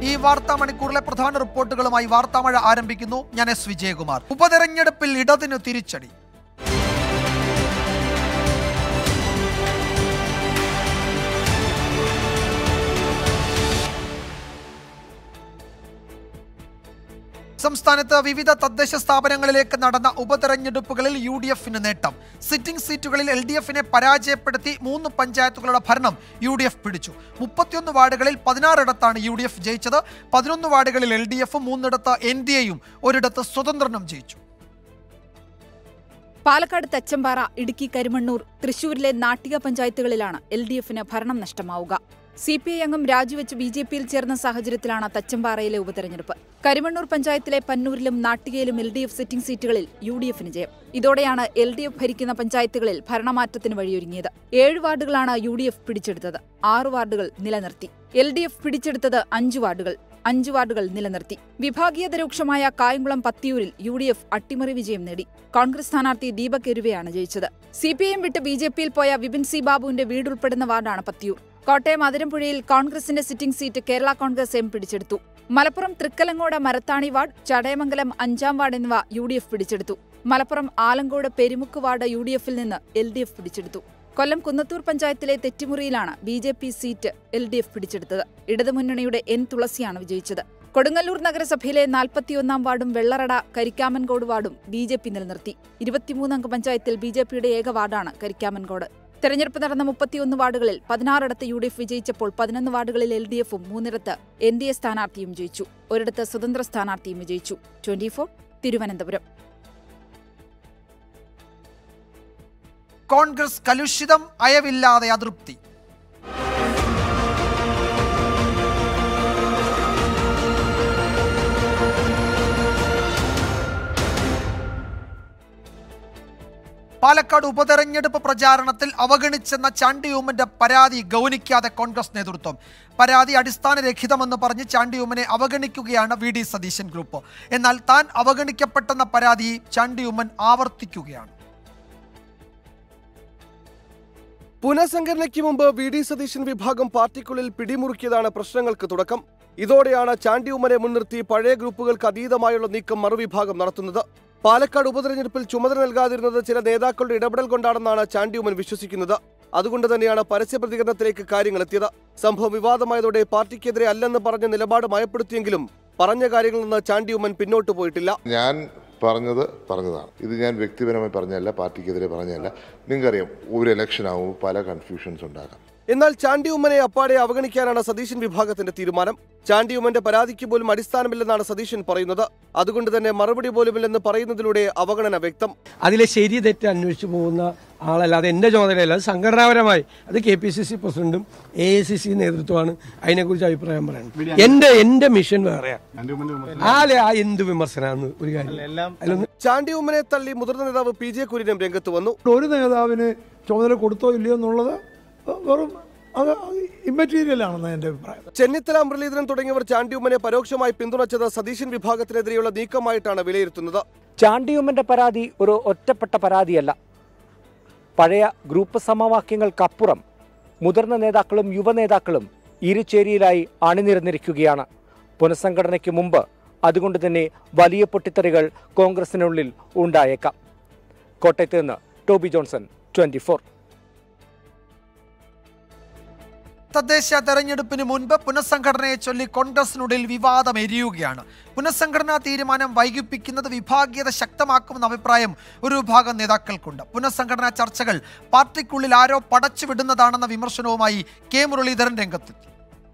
ഈ വാർത്താ മണിക്കൂറിലെ പ്രധാന റിപ്പോർട്ടുകളുമായി വാർത്താമഴ ആരംഭിക്കുന്നു ഞാൻ എസ് വിജയകുമാർ ഉപതെരഞ്ഞെടുപ്പിൽ ഇടതിനു തിരിച്ചടി സംസ്ഥാനത്ത് വിവിധ തദ്ദേശ സ്ഥാപനങ്ങളിലേക്ക് നടന്ന ഉപതെരഞ്ഞെടുപ്പുകളിൽ യു ഡി എഫിന് നേട്ടം സിറ്റിംഗ് സീറ്റുകളിൽ എൽ ഡി എഫിനെ പരാജയപ്പെടുത്തി മൂന്ന് പഞ്ചായത്തുകളുടെ ഭരണം യു ഡി എഫ് പിടിച്ചു മുപ്പത്തിയൊന്ന് വാർഡുകളിൽ പതിനാറിടത്താണ് യു ഡി എഫ് ജയിച്ചത് പതിനൊന്ന് വാർഡുകളിൽ എൽ ഡി എഫും മൂന്നിടത്ത് എൻ ഡി എയും ഒരിടത്ത് സ്വതന്ത്രനും ജയിച്ചു പാലക്കാട് തച്ചമ്പാറ ഇടുക്കി കരിമണ്ണൂർ തൃശൂരിലെ നാട്ടിക പഞ്ചായത്തുകളിലാണ് എൽ ഡി എഫിന് ഭരണം നഷ്ടമാവുക സി പി ഐ അംഗം രാജിവെച്ച് ബി ജെ പിയിൽ ചേർന്ന സാഹചര്യത്തിലാണ് തച്ചമ്പാറയിലെ ഉപതെരഞ്ഞെടുപ്പ് കരിമണ്ണൂർ പഞ്ചായത്തിലെ പന്നൂരിലും നാട്ടികയിലും എൽ ഡി എഫ് സിറ്റിംഗ് സീറ്റുകളിൽ യു ഡി എഫിന് ജയം ഇതോടെയാണ് എൽ ഡി എഫ് ഭരിക്കുന്ന പഞ്ചായത്തുകളിൽ ഭരണമാറ്റത്തിന് വഴിയൊരുങ്ങിയത് ഏഴ് വാർഡുകളാണ് യു ഡി എഫ് പിടിച്ചെടുത്തത് ആറ് വാർഡുകൾ നിലനിർത്തി എൽ ഡി എഫ് പിടിച്ചെടുത്തത് അഞ്ച് വാർഡുകൾ അഞ്ച് വാർഡുകൾ നിലനിർത്തി വിഭാഗീയത രൂക്ഷമായ കായംകുളം പത്തിയൂരിൽ യു ഡി എഫ് അട്ടിമറി വിജയം നേടി കോൺഗ്രസ് സ്ഥാനാർത്ഥി ദീപക് എരുവയാണ് ജയിച്ചത് സി പി ഐ എം വിട്ട് ബി ജെ പിയിൽ പോയ വിപിൻ സി ബാബുവിന്റെ വീടുൾപ്പെടുന്ന വാർഡാണ് പത്തിയൂർ കോട്ടയം അതിരമ്പുഴയിൽ കോൺഗ്രസിന്റെ sitting seat Kerala Congress M പിടിച്ചെടുത്തു മലപ്പുറം തൃക്കലങ്ങോട് മരത്താണി വാർഡ് ചടയമംഗലം അഞ്ചാം വാർഡ് എന്നിവ യു ഡി എഫ് പിടിച്ചെടുത്തു Malappuram Alankode Perumukku ward U D എഫിൽ നിന്ന് എൽ ഡി എഫ് പിടിച്ചെടുത്തു കൊല്ലം കുന്നത്തൂർ പഞ്ചായത്തിലെ തെറ്റിമുറിയിലാണ് B J P seat L D F പിടിച്ചെടുത്തത് ഇടതുമുന്നണിയുടെ എൻ തുളസിയാണ് വിജയിച്ചത് കൊടുങ്ങല്ലൂർ നഗരസഭയിലെ നാൽപ്പത്തിയൊന്നാം വാർഡും വെള്ളറട കരിക്കാമൻകോട് വാർഡും ബി ജെ പി നിലനിർത്തി ഇരുപത്തിമൂന്നംഗ പഞ്ചായത്തിൽ ബി ജെ പിയുടെ ഏക വാർഡാണ് കരിക്കാമൻകോട് തെരഞ്ഞെടുപ്പ് നടന്ന മുപ്പത്തിയൊന്ന് വാർഡുകളിൽ പതിനാറിടത്ത് യു ഡി എഫ് വിജയിച്ചപ്പോൾ പതിനൊന്ന് വാർഡുകളിൽ എൽ ഡി എഫും മൂന്നിടത്ത് എൻ ഡി എ സ്ഥാനാർത്ഥിയും ജയിച്ചു ഒരിടത്ത് സ്വതന്ത്ര സ്ഥാനാർത്ഥിയും വിജയിച്ചു ട്വന്റി ഫോർ തിരുവനന്തപുരം കോൺഗ്രസ് കലുഷിതം അയവില്ലാതെ അതൃപ്തി പാലക്കാട് ഉപതെരഞ്ഞെടുപ്പ് പ്രചാരണത്തിൽ അവഗണിച്ചെന്ന ചാണ്ടിയൂമന്റെ പരാതി ഗൗനിക്കാതെ കോൺഗ്രസ് നേതൃത്വം പരാതി അടിസ്ഥാനരഹിതമെന്ന് പറഞ്ഞ് ചാണ്ടിയൂമനെ അവഗണിക്കുകയാണ് വി ഡി സതീശൻ ഗ്രൂപ്പ് എന്നാൽ താൻ അവഗണിക്കപ്പെട്ടെന്ന പരാതി ചാണ്ടിയൂമൻ ആവർത്തിക്കുകയാണ് പുനഃസംഘടനയ്ക്ക് മുമ്പ് വി ഡി സതീശൻ വിഭാഗം പാർട്ടിക്കുള്ളിൽ പിടിമുറുക്കിയതാണ് പ്രശ്നങ്ങൾക്ക് തുടക്കം ഇതോടെയാണ് ചാണ്ടി ഉമ്മനെ മുൻനിർത്തി പഴയ ഗ്രൂപ്പുകൾക്ക് അതീതമായുള്ള നീക്കം മറുവിഭാഗം നടത്തുന്നത് പാലക്കാട് ഉപതെരഞ്ഞെടുപ്പിൽ ചുമതല നൽകാതിരുന്നത് ചില നേതാക്കളുടെ ഇടപെടൽ കൊണ്ടാണെന്നാണ് ചാണ്ടി ഉമ്മൻ വിശ്വസിക്കുന്നത് അതുകൊണ്ട് തന്നെയാണ് പരസ്യ പ്രതികരണത്തിലേക്ക് കാര്യങ്ങൾ എത്തിയത് സംഭവം വിവാദമായതോടെ പാർട്ടിക്കെതിരെ അല്ലെന്ന് പറഞ്ഞ നിലപാട് മയപ്പെടുത്തിയെങ്കിലും പറഞ്ഞ കാര്യങ്ങളിൽ നിന്ന് ചാണ്ടി ഉമ്മൻ പിന്നോട്ട് പോയിട്ടില്ല ഞാൻ പറഞ്ഞത് പറഞ്ഞതാണ് ഇത് ഞാൻ വ്യക്തിപരമായി പറഞ്ഞല്ല പാർട്ടിക്കെതിരെ പറഞ്ഞല്ല നിങ്ങൾക്കറിയാം ഒരു ഇലക്ഷൻ ആകുമ്പോൾ പല കൺഫ്യൂഷൻസ് ഉണ്ടാകാം എന്നാൽ ചാണ്ടി ഉമ്മനെ അപ്പാടെ അവഗണിക്കാനാണ് സതീശൻ വിഭാഗത്തിന്റെ തീരുമാനം ചാണ്ടി ഉമ്മന്റെ പരാതിക്ക് പോലും അടിസ്ഥാനമില്ലെന്നാണ് സതീശൻ പറയുന്നത് അതുകൊണ്ട് തന്നെ മറുപടി പോലുമില്ലെന്ന് പറയുന്നതിലൂടെ അവഗണന വ്യക്തം അതിലെ ശരി തെറ്റ് അന്വേഷിച്ചു പോകുന്ന ആളല്ലാതെ എൻ്റെ ചുമതലയല്ല അത് സംഘടനാപരമായി അത് കെ പി സി സി പ്രസിഡന്റും എ ഐ സി സി നേതൃത്വമാണ് അതിനെക്കുറിച്ച് അഭിപ്രായം പറയുന്നത് എൻ്റെ എൻ്റെ മിഷൻ വേറെയാണ് ആലെ ആ എന്ത് വിമർശനമാണ് ഒരു കാര്യം അതിലൊന്ന് ചാണ്ടി ഉമ്മനെ തള്ളി മുതിർന്ന നേതാവ് പി ജെ കുര്യനും രംഗത്ത് വന്നു ഒരു നേതാവിന് ചുമതല കൊടുത്തോ ഇല്ലയോ എന്നുള്ളത് വെറും അത് ഇമ്മറ്റീരിയൽ ആണെന്ന് എൻ്റെ അഭിപ്രായം ചെന്നിത്തല മുരളീധരൻ തുടങ്ങിയവർ ചാണ്ടി ഉമ്മനെ പരോക്ഷമായി പിന്തുണച്ചത് സതീശൻ വിഭാഗത്തിനെതിരെയുള്ള നീക്കമായിട്ടാണ് വിലയിരുത്തുന്നത് ചാണ്ടിയുമ്മന്റെ പരാതി ഒരു ഒറ്റപ്പെട്ട പരാതിയല്ല പഴയ ഗ്രൂപ്പ് സമവാക്യങ്ങൾക്കപ്പുറം മുതിർന്ന നേതാക്കളും യുവനേതാക്കളും ഇരുചേരിയിലായി അണിനിരന്നിരിക്കുകയാണ് പുനഃസംഘടനയ്ക്ക് മുമ്പ് അതുകൊണ്ട് തന്നെ വലിയ പൊട്ടിത്തെറികൾ കോൺഗ്രസിനുള്ളിൽ ഉണ്ടായേക്കാം കോട്ടയത്ത് നിന്ന് ടോബി ജോൺസൺ ട്വന്റി ഫോർ തദ്ദേശ തെരഞ്ഞെടുപ്പിന് മുൻപ് പുനഃസംഘടനയെ ചൊല്ലി കോൺഗ്രസിനുള്ളിൽ വിവാദം എരിയുകയാണ് പുനഃസംഘടനാ തീരുമാനം വൈകിപ്പിക്കുന്നത് വിഭാഗീയത ശക്തമാക്കുമെന്ന അഭിപ്രായം ഒരു വിഭാഗം നേതാക്കൾക്കുണ്ട് പുനഃസംഘടനാ ചർച്ചകൾ പാർട്ടിക്കുള്ളിൽ ആരോ പടച്ചുവിടുന്നതാണെന്ന വിമർശനവുമായി കെ മുരളീധരൻ രംഗത്തെത്തി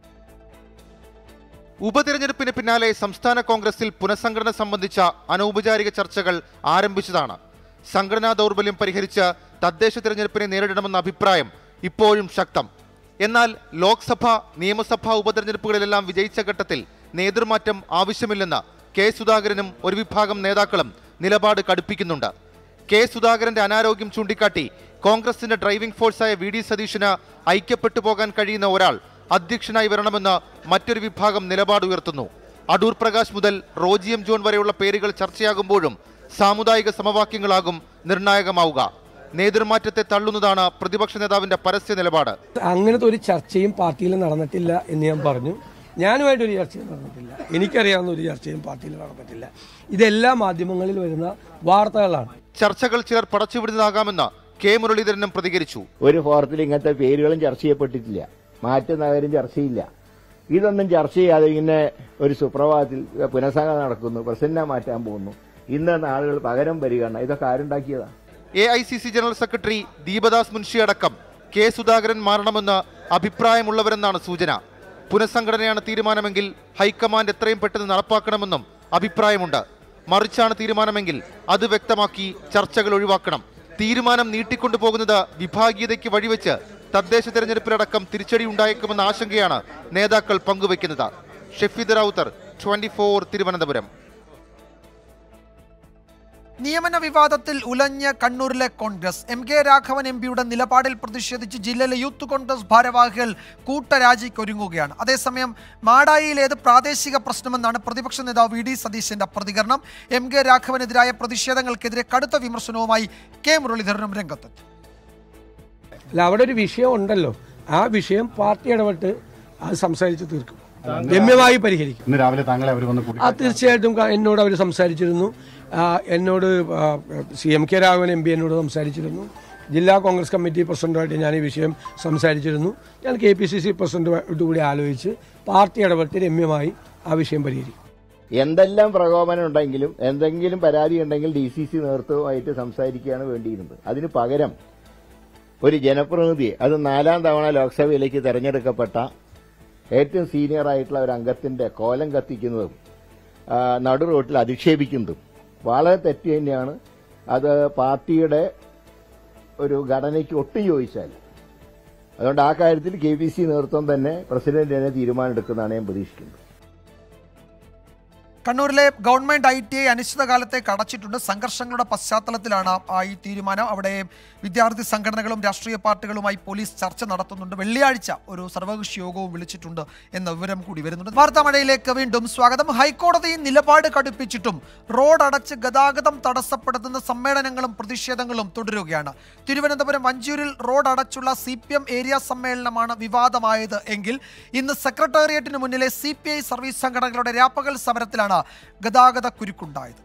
ഉപതിരഞ്ഞെടുപ്പിന് പിന്നാലെ സംസ്ഥാന കോൺഗ്രസിൽ പുനഃസംഘടന സംബന്ധിച്ച അനൗപചാരിക ചർച്ചകൾ ആരംഭിച്ചതാണ് സംഘടനാ ദൗർബല്യം പരിഹരിച്ച് തദ്ദേശ തിരഞ്ഞെടുപ്പിനെ നേരിടണമെന്ന അഭിപ്രായം ഇപ്പോഴും ശക്തം എന്നാൽ ലോക്സഭ നിയമസഭാ ഉപതെരഞ്ഞെടുപ്പുകളിലെല്ലാം വിജയിച്ച ഘട്ടത്തിൽ നേതൃമാറ്റം ആവശ്യമില്ലെന്ന് കെ സുധാകരനും ഒരു വിഭാഗം നേതാക്കളും നിലപാട് കടുപ്പിക്കുന്നുണ്ട് കെ സുധാകരന്റെ അനാരോഗ്യം ചൂണ്ടിക്കാട്ടി കോൺഗ്രസിന്റെ ഡ്രൈവിംഗ് ഫോഴ്സായ വി ഡി സതീശന് ഐക്യപ്പെട്ടു പോകാൻ കഴിയുന്ന ഒരാൾ അധ്യക്ഷനായി വരണമെന്ന് മറ്റൊരു വിഭാഗം നിലപാട് ഉയർത്തുന്നു അടൂർ പ്രകാശ് മുതൽ റോജിയം ജോൺ വരെയുള്ള പേരുകൾ ചർച്ചയാകുമ്പോഴും സാമുദായിക സമവാക്യങ്ങളാകും നിർണായകമാവുക നേതൃമാറ്റത്തെ തള്ളുന്നതാണ് പ്രതിപക്ഷ നേതാവിന്റെ പരസ്യ നിലപാട് അങ്ങനത്തെ ഒരു ചർച്ചയും പാർട്ടിയിൽ നടന്നിട്ടില്ല എന്ന് ഞാൻ പറഞ്ഞു ഞാനുമായിട്ടൊരു ചർച്ചയും നടന്നിട്ടില്ല എനിക്കറിയാവുന്ന ഒരു ചർച്ചയും പാർട്ടിയിൽ നടന്നിട്ടില്ല ഇതെല്ലാം മാധ്യമങ്ങളിൽ വരുന്ന വാർത്തകളാണ് ചർച്ചകൾ ചിലർ പടച്ചുവിടുന്നതാകാമെന്ന് കെ മുരളീധരനും പ്രതികരിച്ചു ഒരു ഫോറത്തിൽ ഇങ്ങനത്തെ പേരുകളും ചർച്ച ചെയ്യപ്പെട്ടിട്ടില്ല മാറ്റുന്ന കാര്യം ചർച്ചയില്ല ഇതൊന്നും ചർച്ച ചെയ്യാതെ ഇങ്ങനെ ഒരു സുപ്രഭാതത്തിൽ പുനഃസംഘടന നടക്കുന്നു പ്രസിഡന്റിനെ മാറ്റാൻ പോകുന്നു ഇന്ന് ആളുകൾ പകരം വരികയാണ് ഇതൊക്കെ ആരുണ്ടാക്കിയതാ A I C C general secretary Deepa Das Munshi അടക്കം കെ സുധാകരൻ മാറണമെന്ന് അഭിപ്രായമുള്ളവരെന്നാണ് സൂചന പുനഃസംഘടനയാണ് തീരുമാനമെങ്കിൽ ഹൈക്കമാൻഡ് എത്രയും പെട്ടെന്ന് നടപ്പാക്കണമെന്നും അഭിപ്രായമുണ്ട് മറിച്ചാണ് തീരുമാനമെങ്കിൽ അത് വ്യക്തമാക്കി ചർച്ചകൾ ഒഴിവാക്കണം തീരുമാനം നീട്ടിക്കൊണ്ടുപോകുന്നത് വിഭാഗീയതയ്ക്ക് വഴിവെച്ച് തദ്ദേശ തെരഞ്ഞെടുപ്പിലടക്കം തിരിച്ചടി ഉണ്ടായേക്കുമെന്ന ആശങ്കയാണ് നേതാക്കൾ പങ്കുവയ്ക്കുന്നത് ഷെഫീദ് റൌത്തർ ട്വന്റി ഫോർ തിരുവനന്തപുരം നിയമന വിവാദത്തിൽ ഉലഞ്ഞ കണ്ണൂരിലെ Congress M K Raghavan M പിയുടെ നിലപാടിൽ പ്രതിഷേധിച്ച് ജില്ലയിലെ യൂത്ത് കോൺഗ്രസ് ഭാരവാഹികൾ കൂട്ടരാജിക്കൊരുങ്ങുകയാണ് അതേസമയം മാടായിയിലേത് പ്രാദേശിക പ്രശ്നമെന്നാണ് പ്രതിപക്ഷ നേതാവ് വി ഡി സതീശന്റെ പ്രതികരണം എം കെ രാഘവനെതിരായ പ്രതിഷേധങ്ങൾക്കെതിരെ കടുത്ത വിമർശനവുമായി കെ മുരളീധരനും രംഗത്തെത്തി അല്ല അവിടെ ഒരു വിഷയം ഉണ്ടല്ലോ ആ വിഷയം പാർട്ടി ഇടപെട്ട് അത് സംസാരിച്ച് തീർക്കും രമ്യമായി പരിഹരിക്കും ഇന്ന് രാവിലെ താങ്കളെ അവർ വന്ന് കൂടി ആ തീർച്ചയായിട്ടും ക- എന്നോട് അവർ സംസാരിച്ചിരുന്നു ആ, എന്നോട് ആ, C M K Raghavan M P എന്നോട് സംസാരിച്ചിരുന്നു ജില്ലാ കോൺഗ്രസ് കമ്മിറ്റി പ്രസിഡന്റുമായിട്ട് ഞാൻ ഈ വിഷയം സംസാരിച്ചിരുന്നു ഞാൻ കെ പി സി സി പ്രസിഡന്റുമായിട്ട് കൂടി ആലോചിച്ച് പാർട്ടി ഇടപെട്ട് രമ്യമായി ആ വിഷയം പരിഹരിക്കും എന്തെല്ലാം പ്രകോപനം ഉണ്ടെങ്കിലും എന്തെങ്കിലും പരാതി ഉണ്ടെങ്കിൽ ഡി സി സി നേതൃത്വവുമായിട്ട് സംസാരിക്കുകയാണ് വേണ്ടിയിരുന്നത് അതിന് പകരം ഒരു ജനപ്രതിനിധിയെ അത് നാലാം തവണ ലോക്സഭയിലേക്ക് തെരഞ്ഞെടുക്കപ്പെട്ട ഏറ്റവും സീനിയർ ആയിട്ടുള്ള ഒരു അംഗത്തിന്റെ കോലം കത്തിക്കുന്നതും ആ, നടു റോട്ടിൽ അധിക്ഷേപിക്കുന്നതും വളരെ തെറ്റ് തന്നെയാണ് അത് പാർട്ടിയുടെ ഒരു ഘടനയ്ക്ക് ഒട്ടും യോജിച്ചല്ല അതുകൊണ്ട് ആ കാര്യത്തിൽ കെ പി സി നേതൃത്വം തന്നെ പ്രസിഡന്റ് തന്നെ തീരുമാനമെടുക്കുന്നതാണ് ഞാൻ പ്രതീക്ഷിക്കുന്നത് കണ്ണൂരിലെ ഗവൺമെന്റ് ഐ ടി ഐ അനിശ്ചിതകാലത്തേക്ക് അടച്ചിട്ടുണ്ട് സംഘർഷങ്ങളുടെ പശ്ചാത്തലത്തിലാണ് ആ ഈ തീരുമാനം അവിടെ വിദ്യാർത്ഥി സംഘടനകളും രാഷ്ട്രീയ പാർട്ടികളുമായി പോലീസ് ചർച്ച നടത്തുന്നുണ്ട് വെള്ളിയാഴ്ച ഒരു സർവകക്ഷി യോഗവും വിളിച്ചിട്ടുണ്ട് എന്ന വിവരം കൂടി വരുന്നുണ്ട് വാർത്താ മഴയിലേക്ക് വീണ്ടും സ്വാഗതം ഹൈക്കോടതി നിലപാട് കടുപ്പിച്ചിട്ടും റോഡ് അടച്ച് ഗതാഗതം തടസ്സപ്പെടുത്തുന്ന സമ്മേളനങ്ങളും പ്രതിഷേധങ്ങളും തുടരുകയാണ് തിരുവനന്തപുരം വഞ്ചൂരിൽ റോഡ് അടച്ചുള്ള സി പി എം ഏരിയ സമ്മേളനമാണ് വിവാദമായത് എങ്കിൽ ഇന്ന് സെക്രട്ടേറിയറ്റിന് മുന്നിലെ സി പി ഐ സർവീസ് സംഘടനകളുടെ രാപ്പകൽ സമരത്തിലാണ് ഗതാഗത കുരുക്കുണ്ടായത്